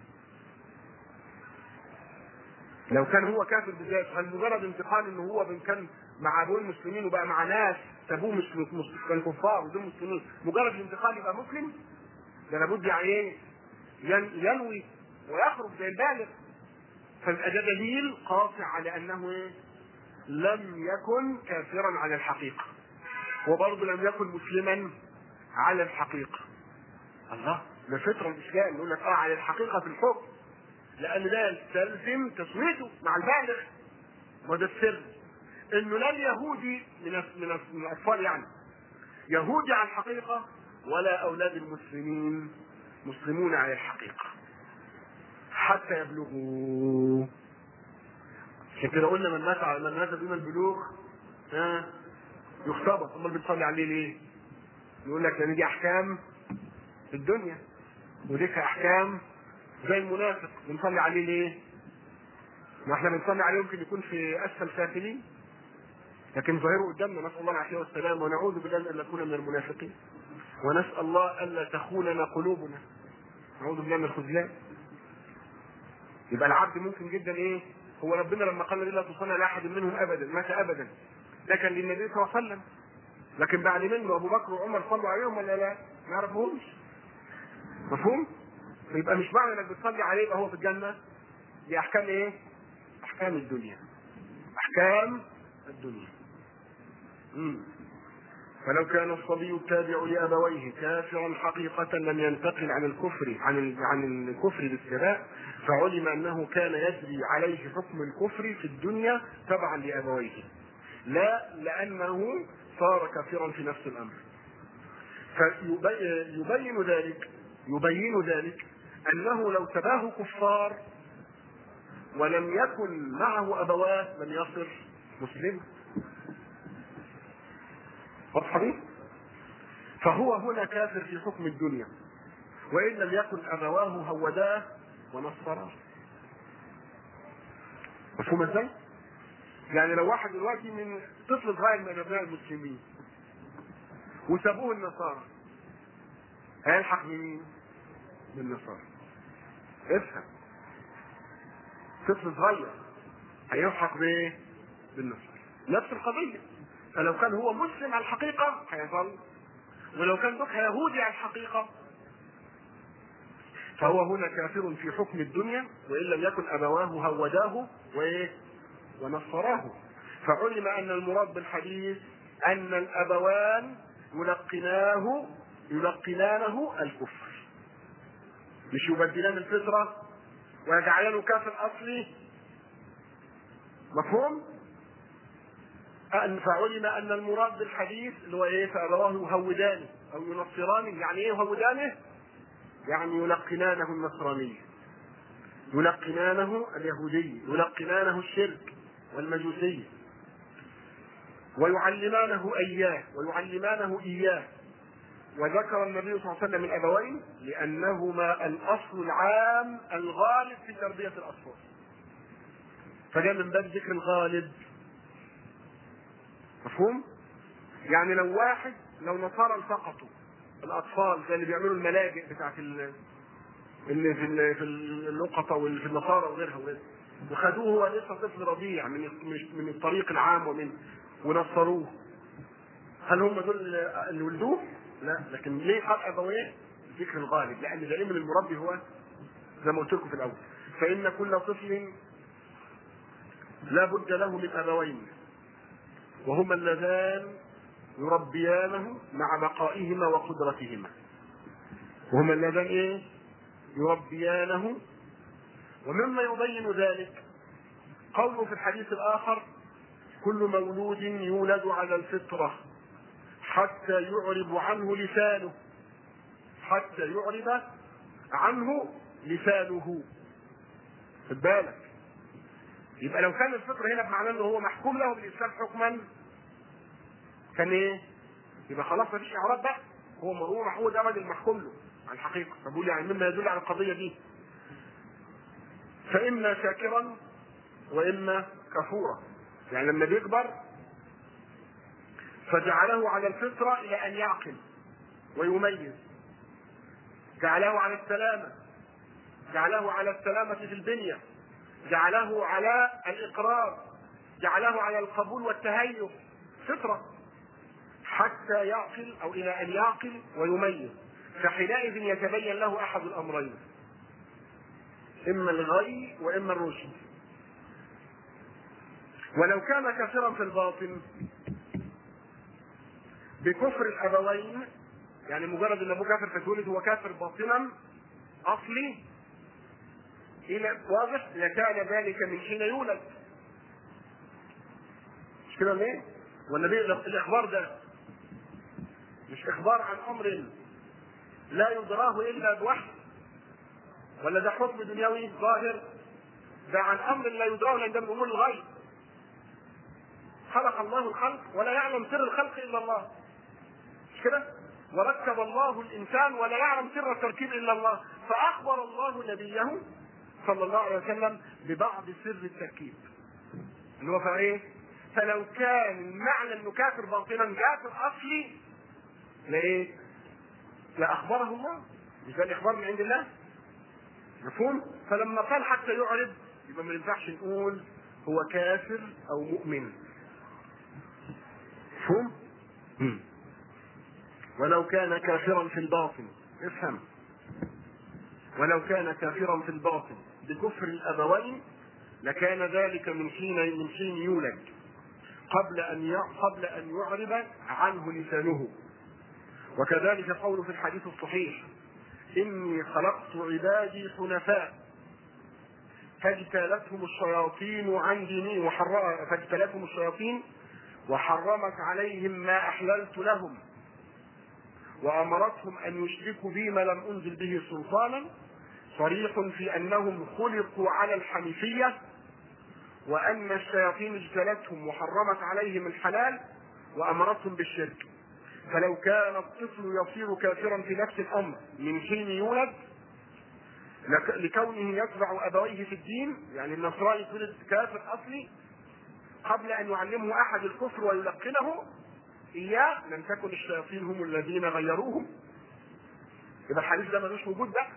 لو كان هو كافر بذاته هل مجرد انتقال ان هو من كان مع ابوه المسلمين وبقى مع ناس سابوه مش كان كفار ودول مسلمين مجرد الانتقال يبقى مسلم ده لابد يعني ايه ينوي ويخرج زي البالغ فيبقى ده دليل قاطع على انه ايه؟ لم يكن كافرا على الحقيقه وبرضه لم يكن مسلما على الحقيقه الله ده فطره الاسلام يقول لك اه على الحقيقه في الحكم لان ده يستلزم تصويته مع البالغ وده السر انه لا اليهودي من من من الاطفال يعني يهودي على الحقيقه ولا اولاد المسلمين مسلمون على الحقيقه حتى يبلغوا عشان كده قلنا من مات على من مات دون البلوغ ها يختبر امال بتصلي عليه ليه؟ يقول لك لان دي احكام في الدنيا وديك احكام زي المنافق بنصلي عليه ليه؟ ما احنا بنصلي عليه يمكن يكون في اسفل سافلين لكن ظاهره قدامنا نسال الله العافيه والسلام ونعوذ بالله ان نكون من المنافقين ونسال الله الا تخوننا قلوبنا نعوذ بالله من الخذلان يبقى العبد ممكن جدا ايه هو ربنا لما قال لا تصلي على احد منهم ابدا مات ابدا ده كان للنبي صلى الله عليه وسلم لكن بعد منه ابو بكر وعمر صلوا عليهم ولا لا؟ ما يعرفهمش مفهوم؟ يبقى مش معنى انك بتصلي عليه يبقى هو في الجنه دي احكام ايه؟ احكام الدنيا احكام الدنيا مم. فلو كان الصبي التابع لابويه كافرا حقيقه لم ينتقل عن الكفر عن ال- عن الكفر بالسباء فعلم انه كان يجري عليه حكم الكفر في الدنيا تبعا لابويه لا لانه صار كافرا في نفس الامر فيبين ذلك يبين ذلك انه لو تباه كفار ولم يكن معه ابواه لم يصر مسلما واضحه دي؟ فهو هنا كافر في حكم الدنيا وان لم يكن ابواه هوداه ونصراه مفهوم ازاي؟ يعني لو واحد دلوقتي من طفل صغير من ابناء المسلمين وسابوه النصارى هيلحق بمين؟ بالنصارى افهم طفل صغير هيلحق بايه؟ بالنصارى نفس القضيه فلو كان هو مسلم على الحقيقه هيظل ولو كان دوك يهودي على الحقيقه فهو هنا كافر في حكم الدنيا وان لم يكن ابواه هوداه وايه؟ ونصراه فعلم ان المراد بالحديث ان الابوان يلقناه يلقنانه الكفر مش يبدلان الفطره ويجعلانه كافر اصلي مفهوم؟ أن فعلم ان المراد بالحديث اللي هو ايه فابواه يهودانه او ينصرانه يعني ايه يهودانه؟ يعني يلقنانه النصرانيه يلقنانه اليهوديه يلقنانه الشرك والمجوسيه ويعلمانه اياه ويعلمانه اياه وذكر النبي صلى الله عليه وسلم الابوين لانهما الاصل العام الغالب في تربيه الاطفال فده من باب ذكر الغالب مفهوم؟ يعني لو واحد لو نصارى التقطوا الاطفال زي اللي بيعملوا الملاجئ بتاعت ال- اللي في ال- في اللقطه واللي في النصارى وغيرها وغيرها وخدوه هو لسه طفل رضيع من مش من الطريق العام ومن ونصروه هل هم دول اللي ولدوه؟ لا لكن ليه قال ابويه؟ ذكر الغالب لان دائما المربي هو زي ما قلت لكم في الاول فان كل طفل لا بد له من ابوين وهما اللذان يربيانه مع بقائهما وقدرتهما وهما اللذان ايه يربيانه ومما يبين ذلك قوله في الحديث الاخر كل مولود يولد على الفطره حتى يعرب عنه لسانه حتى يعرب عنه لسانه خد بالك يبقى لو كان الفطر هنا بمعنى انه هو محكوم له بالاسلام حكما كان ايه؟ يبقى خلاص مفيش اعراب بقى هو هو محمود ابدا المحكوم له على الحقيقه فبقول يعني مما يدل على القضيه دي فاما شاكرا واما كفورا يعني لما بيكبر فجعله على الفطره الى ان يعقل ويميز جعله على السلامه جعله على السلامه في البنيه جعله على الاقرار جعله على القبول والتهيؤ فطره حتى يعقل او الى ان يعقل ويميز فحينئذ يتبين له احد الامرين اما الغي واما الرشد ولو كان كافرا في الباطن بكفر الابوين يعني مجرد ان ابوه كافر فتولد هو كافر باطنا اصلي الى واضح لكان ذلك من حين يولد مش كده ليه؟ ولا دي الاخبار ده مش اخبار عن امر لا يدراه الا بوحي ولا ده حكم دنيوي ظاهر ده عن امر لا يدراه الا من امور الغيب خلق الله الخلق ولا يعلم سر الخلق الا الله مش كده وركب الله الانسان ولا يعلم سر التركيب الا الله فاخبر الله نبيه صلى الله عليه وسلم ببعض سر التركيب اللي هو ايه فلو كان المعنى انه كافر باطلا كافر اصلي لايه لاخبره الله مش ده الاخبار من عند الله مفهوم فلما قال حتى يعرض يبقى ما ينفعش نقول هو كافر او مؤمن مفهوم ولو كان كافرا في الباطن افهم ولو كان كافرا في الباطن بكفر الابوين لكان ذلك من حين من حين يولد قبل ان قبل ان يعرب عنه لسانه وكذلك قوله في الحديث الصحيح اني خلقت عبادي حنفاء فاجتالتهم الشياطين عن ديني فاجتالتهم الشياطين وحرمت عليهم ما احللت لهم وامرتهم ان يشركوا بي ما لم انزل به سلطانا صريح في انهم خلقوا على الحنيفيه وان الشياطين اجتلتهم وحرمت عليهم الحلال وامرتهم بالشرك فلو كان الطفل يصير كافرا في نفس الامر من حين يولد لكونه يتبع ابويه في الدين يعني النصراني يولد كافر اصلي قبل ان يعلمه احد الكفر ويلقنه اياه لم تكن الشياطين هم الذين غيروهم يبقى الحديث ده ملوش وجود بقى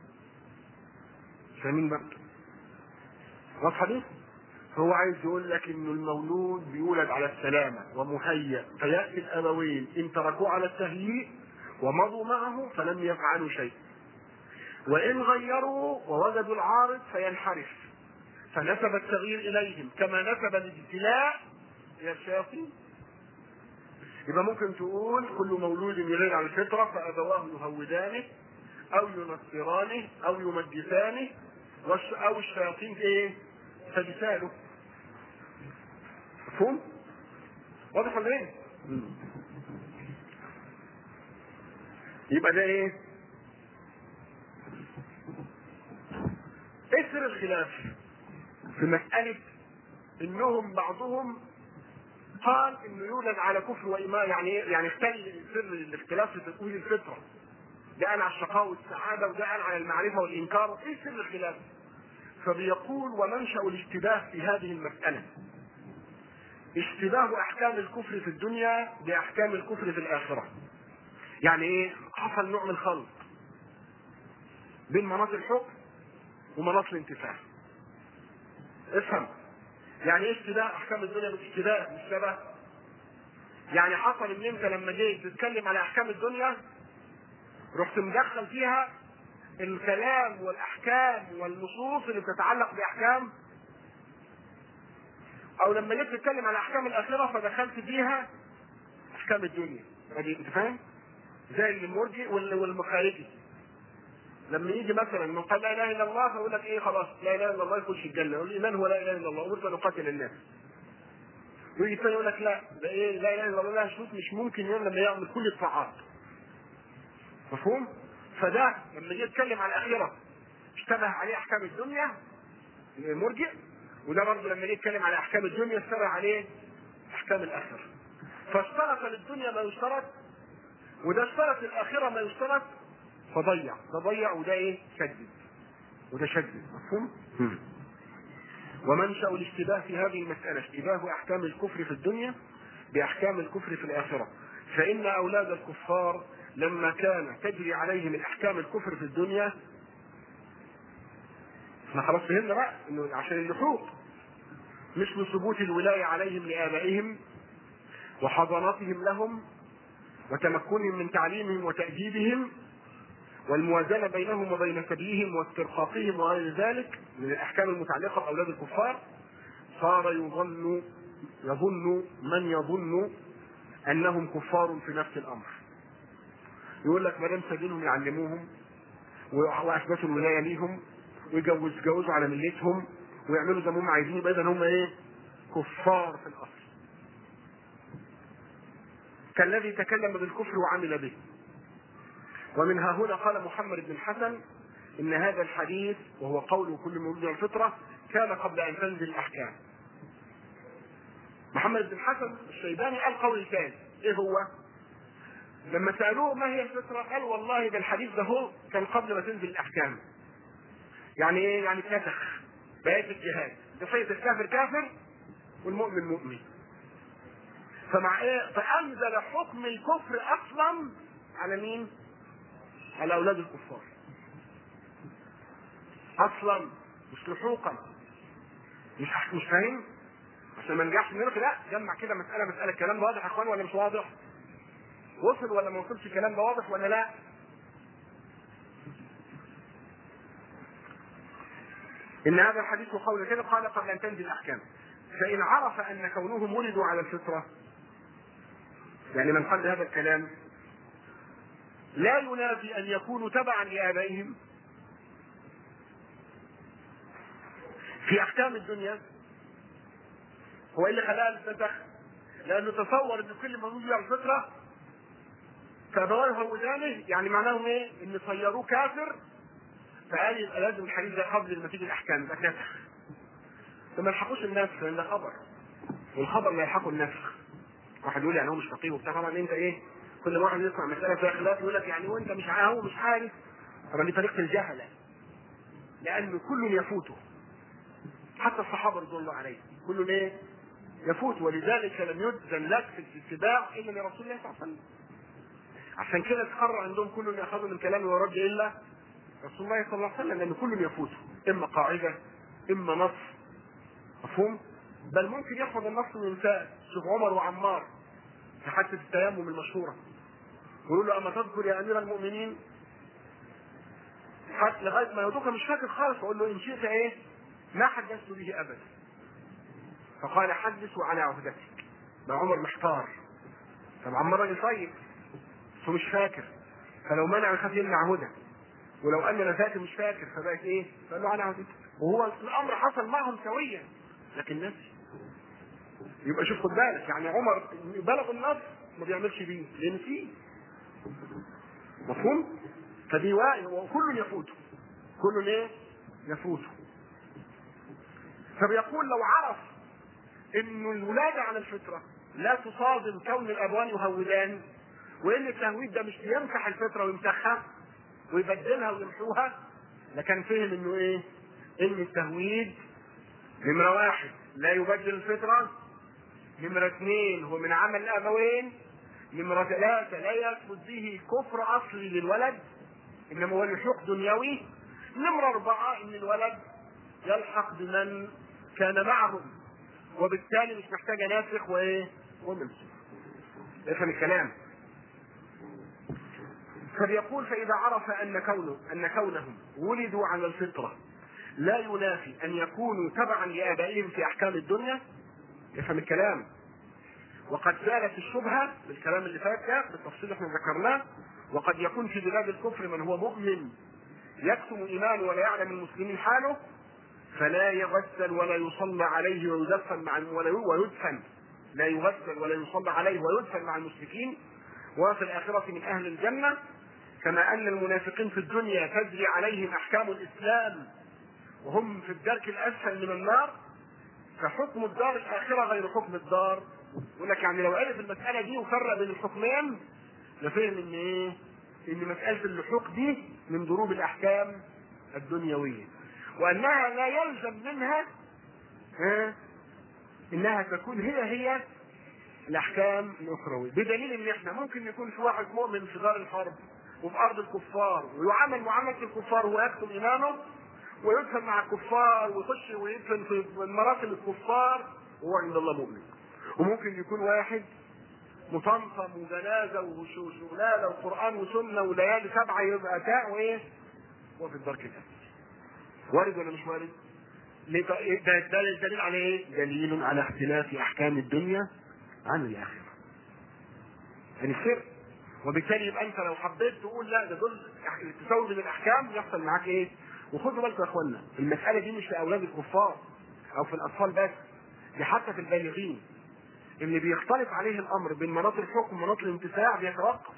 فاهمين بقى واضح حديث هو عايز يقول لك انه المولود بيولد على السلامه ومهيأ فياتي الابوين ان تركوه على التهيئ ومضوا معه فلم يفعلوا شيء وان غيروا ووجدوا العارض فينحرف فنسب التغيير اليهم كما نسب الابتلاء الى الشياطين يبقى ممكن تقول كل مولود يولد على الفطره فابواه يهودانه او ينصرانه او يمجسانه او الشياطين ايه تجساله مفهوم؟ واضح ولا ايه؟ يبقى ده ايه؟ ايه سر الخلاف؟ في مسألة انهم بعضهم قال انه يولد على كفر وايمان يعني ايه؟ يعني اختل سر الاختلاف في تكوين الفطره. ده قال على الشقاء والسعاده وده قال على المعرفه والانكار، ايه سر الخلاف؟ فبيقول ومنشأ الاشتباه في هذه المسألة اشتباه احكام الكفر في الدنيا باحكام الكفر في الاخره يعني ايه حصل نوع من الخلط بين مناط الحكم ومناط الانتفاع افهم يعني ايه اشتباه احكام الدنيا بالاشتباه مش شبه يعني حصل ان انت لما جيت تتكلم على احكام الدنيا رحت مدخل فيها الكلام والاحكام والنصوص اللي بتتعلق باحكام او لما جيت تتكلم على احكام الاخره فدخلت فيها احكام الدنيا ادي انت فاهم؟ زي المرجئ والمخارجي لما يجي مثلا من قال لا اله الا الله فيقول لك ايه خلاص لا اله الا الله يخش الجنه والايمان هو لا اله الا الله امرت ان اقاتل الناس ويجي الثاني يقول لك لا ده ايه لا اله الا الله لها شروط مش ممكن يوم لما يعمل كل الطاعات مفهوم؟ فده لما جه يتكلم على الاخره اشتبه عليه احكام الدنيا المرجئ وده برضه لما جه يتكلم على احكام الدنيا اشتبه عليه احكام الاخره فاشترط للدنيا ما يشترط وده اشترط الاخره ما يشترط فضيع ده ضيع وده ايه شدد وده شدد مفهوم ومنشا الاشتباه في هذه المساله اشتباه احكام الكفر في الدنيا باحكام الكفر في الاخره فان اولاد الكفار لما كان تجري عليهم الاحكام الكفر في الدنيا احنا خلاص فهمنا بقى انه عشان اللحوق مثل ثبوت الولايه عليهم لابائهم وحضانتهم لهم وتمكنهم من تعليمهم وتأديبهم والموازنة بينهم وبين سبيهم واسترقاقهم وغير ذلك من الأحكام المتعلقة بأولاد الكفار صار يظن يظن من يظن أنهم كفار في نفس الأمر يقول لك ما دام سابينهم يعلموهم واثبتوا الولايه ليهم ويجوز يجوزوا على ملتهم ويعملوا زي ما هم عايزين يبقى اذا هم ايه؟ كفار في الاصل. كالذي تكلم بالكفر وعمل به ومن ها هنا قال محمد بن الحسن ان هذا الحديث وهو قول كل مولود الفطره كان قبل ان تنزل الاحكام محمد بن الحسن الشيباني قال قول ثاني ايه هو لما سالوه ما هي الفطره قال والله ده الحديث ده هو كان قبل ما تنزل الاحكام يعني ايه يعني اتنسخ بقيت الجهاد قصيه الكافر كافر والمؤمن مؤمن فمع ايه فانزل حكم الكفر اصلا على مين على اولاد الكفار اصلا مش لحوقا مش مش فاهم عشان ما نرجعش نقول لا جمع كده مساله مساله الكلام ده واضح يا اخوان ولا مش واضح وصل ولا ما وصلش الكلام ده واضح ولا لا ان هذا الحديث قول كده قال قبل ان تنزل الاحكام فان عرف ان كونهم ولدوا على الفطره يعني من قال هذا الكلام لا ينافي ان يكونوا تبعا لابائهم في احكام الدنيا هو ايه اللي خلاها تتسخ؟ لانه تصور ان كل مولود على الفطره فابواه ودانه يعني معناهم ايه؟ ان صيروه كافر فقال يبقى لازم الحديث ده قبل ما تيجي الاحكام يبقى نسخ فما يلحقوش النسخ لان ده خبر والخبر لا يلحقه النسخ واحد يقول يعني هو مش فقيه وبتاع طبعا انت ايه كل ما واحد يسمع مساله فيها خلاف يقول لك يعني وانت مش عارف مش عارف طبعا دي طريقه الجهله لان كل يفوته حتى الصحابه رضي الله عليهم كل ايه يفوت ولذلك لم يؤذن لك في الاتباع الا لرسول الله صلى الله عليه وسلم عشان كده تقرر عندهم كل ياخذوا من كلامه ويرد الا رسول الله صلى الله عليه وسلم لان كل يفوته اما قاعده اما نص مفهوم بل ممكن يحفظ النص من انسان شوف عمر وعمار في حادثه التيمم المشهوره يقول له اما تذكر يا امير المؤمنين حتى لغايه ما يدوك مش فاكر خالص اقول له ان شئت ايه ما حدثت به ابدا فقال حدث على عهدتك ما عمر محتار طب عمار راجل طيب بس هو مش فاكر فلو منع يخاف يمنع هدى ولو قال لي انا فاكر مش فاكر فبقت ايه؟ فقال له على عهدتك وهو الامر حصل معهم سويا لكن نسي يبقى شوف خد بالك يعني عمر بلغ النص ما بيعملش بيه لان فيه مفهوم؟ فدي وكل يفوته كل ايه؟ يفوته فبيقول لو عرف انه الولاده على الفطره لا تصادم كون الابوان يهودان وان التهويد ده مش بيمسح الفطره ويمسحها ويبدلها ويمحوها لكان فهم انه ايه؟ ان التهويد نمره واحد لا يبدل الفطره نمره اثنين هو من عمل الابوين نمره ثلاثه لا يثبت به كفر اصلي للولد انما هو لحوق دنيوي نمره اربعه ان الولد يلحق بمن كان معهم وبالتالي مش محتاجه ناسخ وايه؟ ومنسوخ. افهم الكلام. فبيقول فإذا عرف أن كونه أن كونهم ولدوا على الفطرة لا ينافي أن يكونوا تبعا لآبائهم في أحكام الدنيا يفهم الكلام وقد زالت الشبهة بالكلام اللي فات ده بالتفصيل احنا ذكرناه وقد يكون في بلاد الكفر من هو مؤمن يكتم إيمانه ولا يعلم المسلمين حاله فلا يغسل ولا يصلى عليه ويدفن مع ويدفن لا يغسل ولا يصلى عليه ويدفن مع المشركين وفي الآخرة من أهل الجنة كما أن المنافقين في الدنيا تجري عليهم أحكام الإسلام وهم في الدرك الأسفل من النار فحكم الدار الآخرة غير حكم الدار يقول لك يعني لو عرف المسألة دي وفرق بين الحكمين لفهم إن إيه؟ إن مسألة اللحوق دي من ضروب الأحكام الدنيوية وأنها لا يلزم منها ها إنها تكون هي هي الأحكام الأخروية بدليل إن إحنا ممكن يكون في واحد مؤمن في دار الحرب وفي ارض الكفار ويعامل معامله الكفار وهو يكتم ايمانه ويدفن مع الكفار ويخش ويدفن في مراسم الكفار وهو عند الله مؤمن وممكن يكون واحد مطمطم وجنازه وشغلانه وقران وسنه وليالي سبعه يبقى تاء وايه؟ هو في الدرك الاسفل. وارد ولا مش وارد؟ ده ده دليل على ايه؟ دليل على اختلاف احكام الدنيا عن الاخره. يعني السر وبالتالي يبقى انت لو حبيت تقول لا ده دول التساوي بين الاحكام يحصل معاك ايه؟ وخدوا بالكم يا اخوانا المساله دي مش في اولاد الكفار او في الاطفال بس دي حتى في البالغين اللي بيختلط عليه الامر بين مناط الحكم ومناط الانتفاع بيتوقف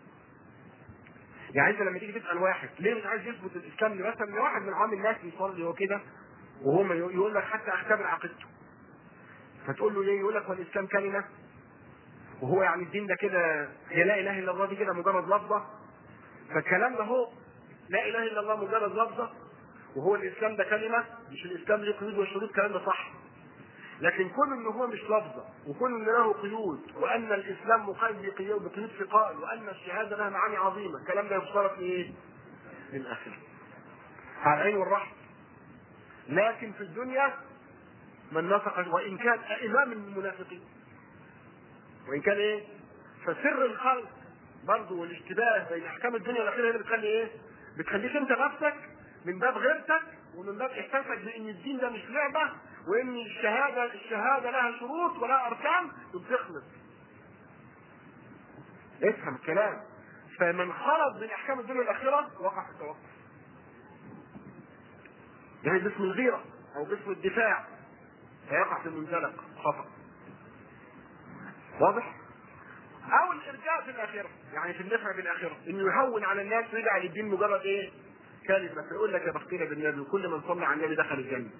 يعني انت لما تيجي تسال واحد ليه مش عايز يثبت الاسلام مثلا واحد من عوام الناس بيصلي وكده وهو يقول لك حتى اختبر عقيدته فتقول له ليه يقول لك والاسلام كلمه وهو يعني الدين ده كده هي لا اله الا الله دي كده مجرد لفظه فالكلام ده هو لا اله الا الله مجرد لفظه وهو الاسلام ده كلمه مش الاسلام له قيود وشروط الكلام ده صح لكن كون ان هو مش لفظه وكون ان له قيود وان الاسلام مقيد بقيود بقيود ثقال وان الشهاده لها معاني عظيمه الكلام ده يفترض في ايه؟ للاخره على العين والرحم لكن في الدنيا من نطق وان كان امام المنافقين وان كان ايه؟ فسر الخلق برضه والاشتباه بين احكام الدنيا والاخره هي اللي بتخلي ايه؟ بتخليك انت نفسك من باب غيرتك ومن باب احساسك بان الدين ده مش لعبه وان الشهاده الشهاده لها شروط ولها اركان وبتخلص. افهم الكلام. فمن خلط بين احكام الدنيا والاخره وقع في التوقف. يعني باسم الغيره او باسم الدفاع هيقع في المنزلق خطأ. واضح؟ او الارجاء في الاخره يعني في النفع بالاخره انه يهون على الناس ويجعل الدين مجرد ايه؟ كلمه فيقول لك يا بختنا بالنبي وكل من صلى على النبي دخل الجنه.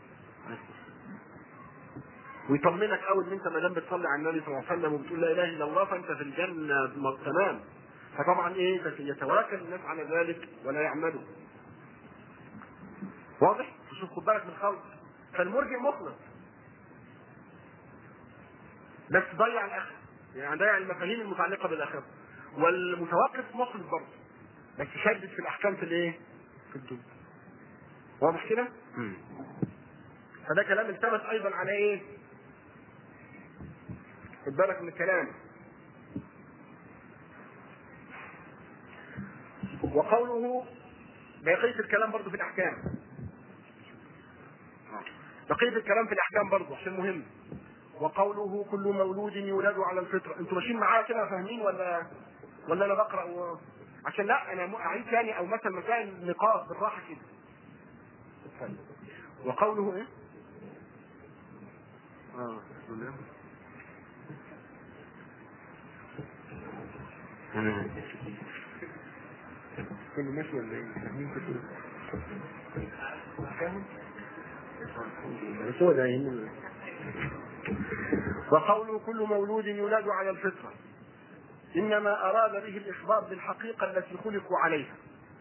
ويطمنك قوي ان انت ما دام بتصلي على النبي صلى الله عليه وسلم وبتقول لا اله الا الله فانت في الجنه تمام. فطبعا ايه يتواكل الناس على ذلك ولا يعملوا. واضح؟ شوف خد بالك من الخلق. فالمرجع مخلص. بس ضيع الاخره. يعني ضيع المفاهيم المتعلقه بالاخره. والمتوقف مخلص برضه. بس شدد في الاحكام في الايه؟ في الدنيا. واضح كده؟ فده كلام التمس ايضا على ايه؟ خد بالك من الكلام. وقوله بقية الكلام برضه في الأحكام. بقية الكلام في الأحكام برضه عشان مهم. وقوله كل مولود يولد على الفطرة، أنتوا ماشيين معايا كده فاهمين ولا ولا أنا بقرأ و... عشان لا أنا أعيد ثاني أو مثلا مسائل نقاط بالراحة كده. وقوله إيه؟ آه بسم الله. كله ماشي ولا ايه؟ فاهمين كده؟ فاهم؟ بس هو ده يهمني. وقوله كل مولود يولد على الفطرة إنما أراد به الإخبار بالحقيقة التي خلقوا عليها.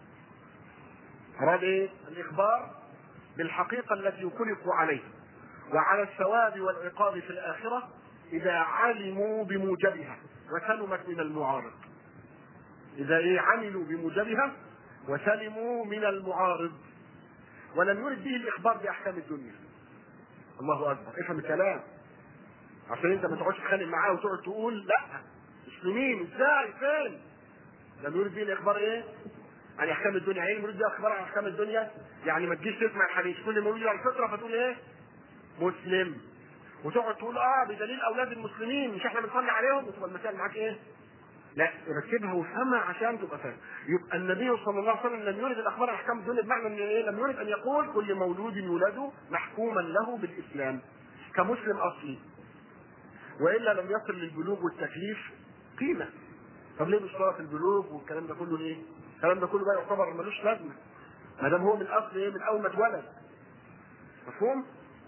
أراد إيه؟ الإخبار بالحقيقة التي خلقوا عليها وعلى الثواب والعقاب في الآخرة إذا علموا بموجبها وسلمت من المعارض. إذا إيه عملوا بموجبها وسلموا من المعارض ولم يرد به الإخبار بأحكام الدنيا. الله أكبر، افهم الكلام. عشان أنت ما تقعدش تتخانق معاه وتقعد تقول لا مسلمين ازاي فين؟ لم يرد به الإخبار إيه؟ عن أحكام الدنيا، إيه يريد به الإخبار عن أحكام الدنيا؟ يعني ما تجيش تسمع الحديث كل ما يولد على الفطرة فتقول إيه؟ مسلم. وتقعد تقول اه بدليل اولاد المسلمين مش احنا بنصلي عليهم وتبقى المسائل معاك ايه؟ لا ركبها وافهمها عشان تبقى فاهم يبقى النبي صلى الله عليه وسلم لم يرد الاخبار عن احكام الدنيا بمعنى ان ايه لم يرد ان يقول كل مولود يولد محكوما له بالاسلام كمسلم اصلي والا لم يصل للبلوغ والتكليف قيمه طب ليه بيشترط البلوغ والكلام ده كله ليه؟ الكلام ده كله بقى يعتبر ملوش لازمه ما دام هو من الاصل ايه من اول ما اتولد مفهوم؟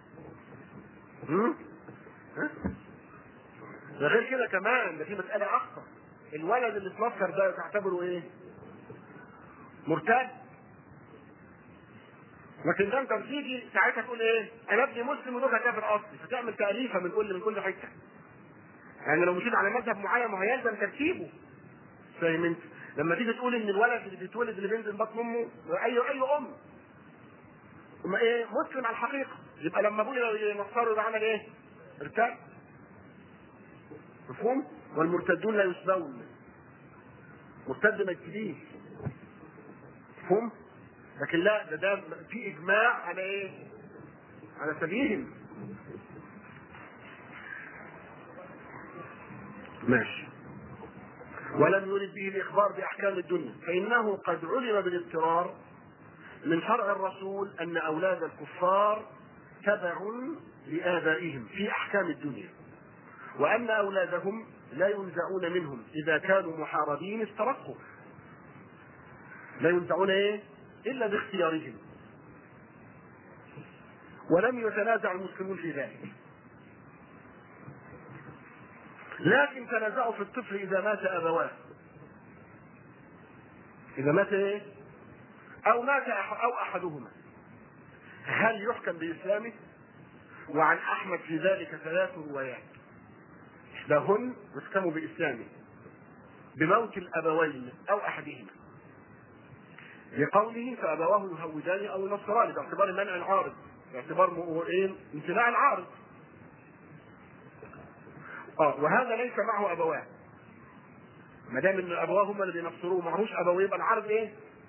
ها؟ ده غير كده كمان ده في مساله اخطر الولد اللي اتنصر ده تعتبره ايه؟ مرتد لكن ده انت بتيجي ساعتها تقول ايه؟ انا ابني مسلم ودول كافر اصلي فتعمل تاليفه من كل من كل حته. يعني لو مشيت على مذهب معين ما هيلزم ترتيبه. فاهم انت؟ لما تيجي تقول ان الولد اللي بيتولد اللي بينزل بطن امه اي اي ام ما ايه مسلم على الحقيقه يبقى لما ابويا ينصره يبقى عمل ايه؟ ارتد مفهوم؟ والمرتدون لا يسبون مرتد ما يبتديش مفهوم؟ لكن لا ده ده في اجماع على ايه؟ على سبيل ماشي ولم يرد به الاخبار باحكام الدنيا فانه قد علم بالاضطرار من شرع الرسول ان اولاد الكفار تبع لابائهم في احكام الدنيا وأن أولادهم لا ينزعون منهم إذا كانوا محاربين استرقوا لا ينزعون إيه؟ إلا باختيارهم ولم يتنازع المسلمون في ذلك لكن تنازعوا في الطفل إذا مات أبواه إذا مات إيه؟ أو مات أح أو أحدهما هل يحكم بإسلامه؟ وعن أحمد في ذلك ثلاث روايات إحداهن يحكم بإسلامه بموت الأبوين أو أحدهما لقوله فأبواه يهودان أو ينصران باعتبار منع العارض باعتبار ايه امتناع العارض اه وهذا ليس معه ابواه ما دام ان ابواه هم اللي بينصروه معهوش ابويه يبقى العارض ايه؟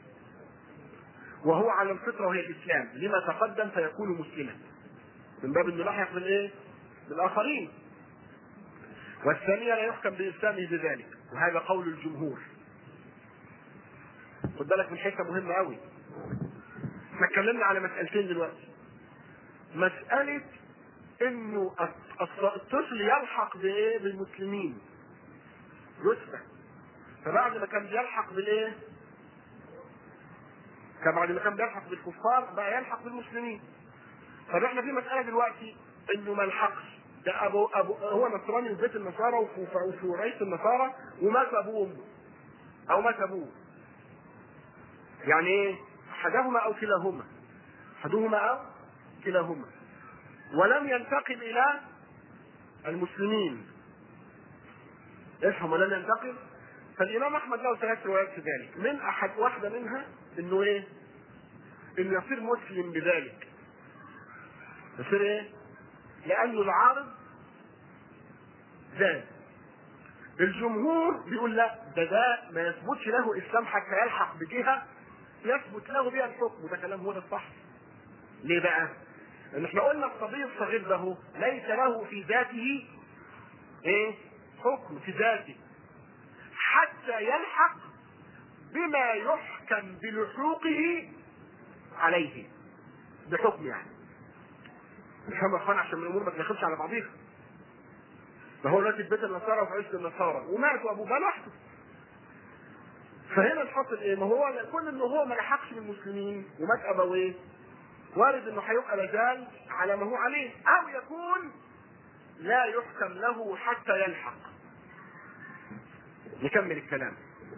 وهو على الفطره وهي الاسلام لما تقدم فيكون مسلما من باب انه لحق بالايه؟ بالاخرين والثانيه لا يحكم باسلامه بذلك وهذا قول الجمهور خد بالك من حته مهمه قوي احنا اتكلمنا على مسالتين دلوقتي مساله انه الطفل يلحق بايه بالمسلمين يسبح فبعد ما كان بيلحق بالايه كان بعد ما كان بيلحق بالكفار بقى يلحق بالمسلمين طب احنا في مساله دلوقتي انه ما لحقش ده ابو ابو هو نصراني في بيت النصارى وفي في رئيس النصارى ومات ابوه وامه او مات ابوه يعني ايه احدهما او كلاهما احدهما او كلاهما ولم ينتقل الى المسلمين افهم ولم ينتقل فالامام احمد له ثلاث روايات في ذلك من احد واحده منها انه ايه انه يصير مسلم بذلك يصير ايه لانه العارض زاد الجمهور بيقول لا ده ده ما يثبتش له اسلام حتى يلحق بجهه يثبت له بها الحكم وده كلام هو ده الصح ليه بقى؟ لان احنا قلنا الصبي الصغير ده ليس له في ذاته ايه؟ حكم في ذاته حتى يلحق بما يحكم بلحوقه عليه بحكم يعني افهم يا اخوان عشان الامور ما تدخلش على بعضيها ده هو دلوقتي في بيت النصارى وفي عيشه النصارى ومات وابوه بقى لوحده فهنا الحاصل ايه؟ ما هو كل انه هو ما لحقش بالمسلمين ومات ابويه وارد انه هيبقى لازال على ما هو عليه او يكون لا يحكم له حتى يلحق نكمل الكلام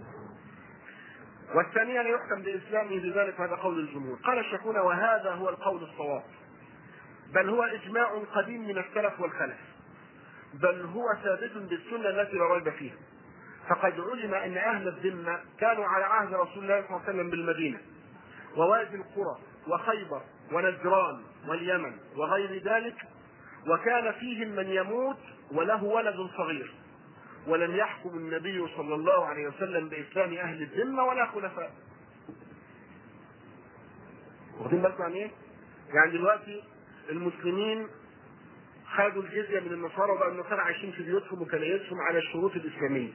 والثانية لا يحكم بإسلامه بذلك هذا قول الجمهور قال الشيخون وهذا هو القول الصواب بل هو إجماع قديم من السلف والخلف بل هو ثابت بالسنة التي لا ريب فيها فقد علم أن أهل الذمة كانوا على عهد رسول الله صلى الله عليه وسلم بالمدينة ووادي القرى وخيبر ونجران واليمن وغير ذلك وكان فيهم من يموت وله ولد صغير ولم يحكم النبي صلى الله عليه وسلم باسلام اهل الذمه ولا خلفاء. واخدين بالكم يعني ايه؟ يعني دلوقتي المسلمين خدوا الجزيه من النصارى وبقى النصارى عايشين في بيوتهم وكنايسهم على الشروط الاسلاميه.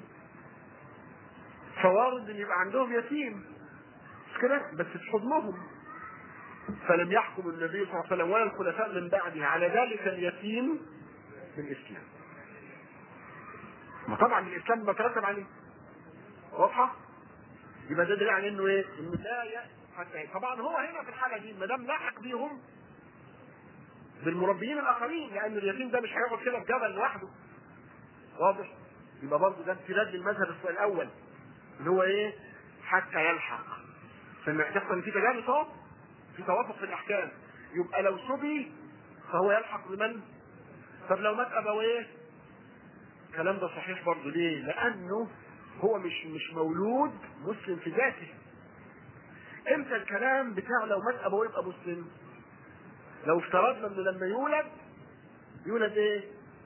فوارد ان يبقى عندهم يتيم مش كده؟ بس في حضنهم. فلم يحكم النبي صلى الله عليه وسلم ولا الخلفاء من بعده على ذلك اليتيم بالاسلام. ما طبعا الاسلام بيترتب عليه واضحه يبقى ده دليل على انه ايه انه لا ي... حتى طبعا هو هنا في الحاله دي ما دام لاحق بيهم بالمربيين الاخرين لان اليتيم ده مش هيقعد كده في جبل لوحده واضح يبقى برضه ده امتداد للمذهب الاول اللي هو ايه حتى يلحق فلما تحصل في تجانس اهو في توافق في الاحكام يبقى لو صبي فهو يلحق بمن؟ طب لو مات ابويه الكلام ده صحيح برضه ليه؟ لأنه هو مش مش مولود مسلم في ذاته. امتى الكلام بتاع لو مات أبوه يبقى مسلم؟ لو افترضنا انه لما يولد يولد ايه؟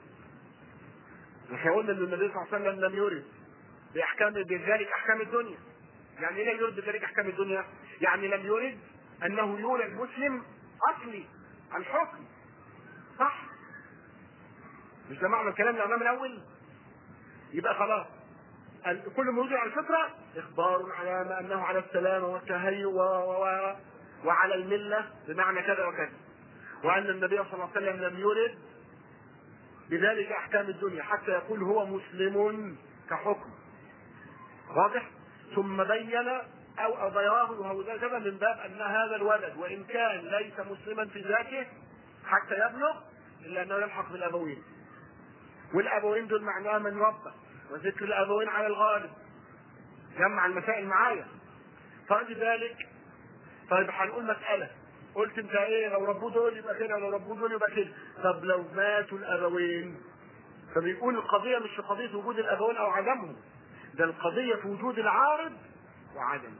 احنا قلنا ان النبي صلى الله عليه وسلم لم يرد باحكام بذلك احكام الدنيا. يعني ايه لم يرد بذلك احكام الدنيا؟ يعني لم يرد انه يولد مسلم اصلي الحكم صح؟ مش ده معنى الكلام اللي قلناه من الاول؟ يبقى خلاص كل مولود على الفطرة إخبار على ما أنه على السلامة والتهيؤ و... و... وعلى الملة بمعنى كذا وكذا وأن النبي صلى الله عليه وسلم لم يرد بذلك احكام الدنيا حتى يقول هو مسلم كحكم واضح ثم بين او اضياه وهو كذا من باب ان هذا الولد وان كان ليس مسلما في ذاته حتى يبلغ الا انه يلحق بالابوين والابوين دول معناها من ربه وذكر الابوين على الغالب جمع المسائل معايا فلذلك طيب هنقول مسألة قلت انت ايه لو ربوه دول يبقى كده لو ربوه دول يبقى كده طب لو ماتوا الابوين فبيقول القضية مش في قضية وجود الابوين او عدمهم ده القضية في وجود العارض وعدمه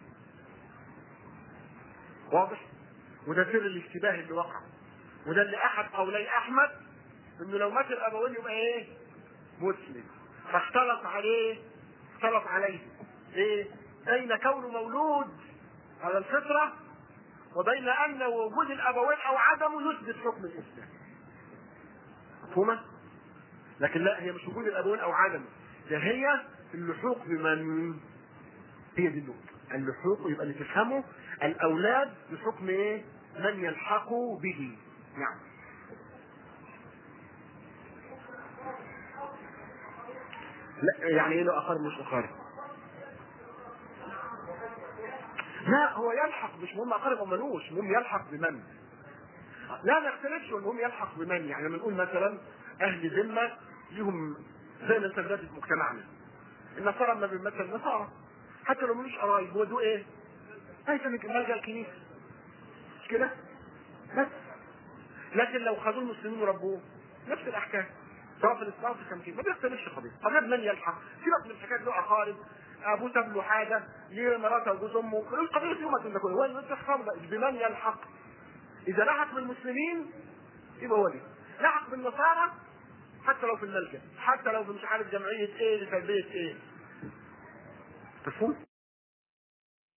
واضح وده سر الاشتباه اللي وقع وده اللي احد قولي احمد انه لو مات الابوين يبقى ايه مسلم فاختلط عليه اختلط عليه ايه بين كونه مولود على الفطرة وبين ان وجود الابوين او عدمه يثبت حكم الاسلام مفهومة؟ لكن لا هي مش وجود الابوين او عدمه ده هي اللحوق بمن هي دي النقطة اللحوق يبقى اللي تفهمه الاولاد بحكم ايه؟ من يلحق به نعم لا يعني ايه له اقارب مش اقارب لا هو يلحق مش مهم اقارب او ملوش المهم يلحق بمن لا ما يختلفش المهم يلحق بمن يعني لما نقول مثلا اهل ذمه ليهم زي ما انت دلوقتي في مجتمعنا النصارى لما بيمثل نصارى حتى لو ملوش قرايب هو دول ايه؟ هاي كانت ملجا الكنيسه مش كده؟ بس لكن لو خدوه المسلمين وربوه نفس الاحكام سواء في الاسلام في التمكين ما بيختلفش قضيه قضيه من يلحق سيبك من حكايه له اقارب ابوه ساب له حاجه ليه مراته وجوز امه القضيه فيهم من كله هو الاستحقاق بمن يلحق اذا لحق بالمسلمين يبقى هو دي لحق بالنصارى حتى لو في الملجا حتى لو في مش عارف جمعيه ايه لتربيه ايه مفهوم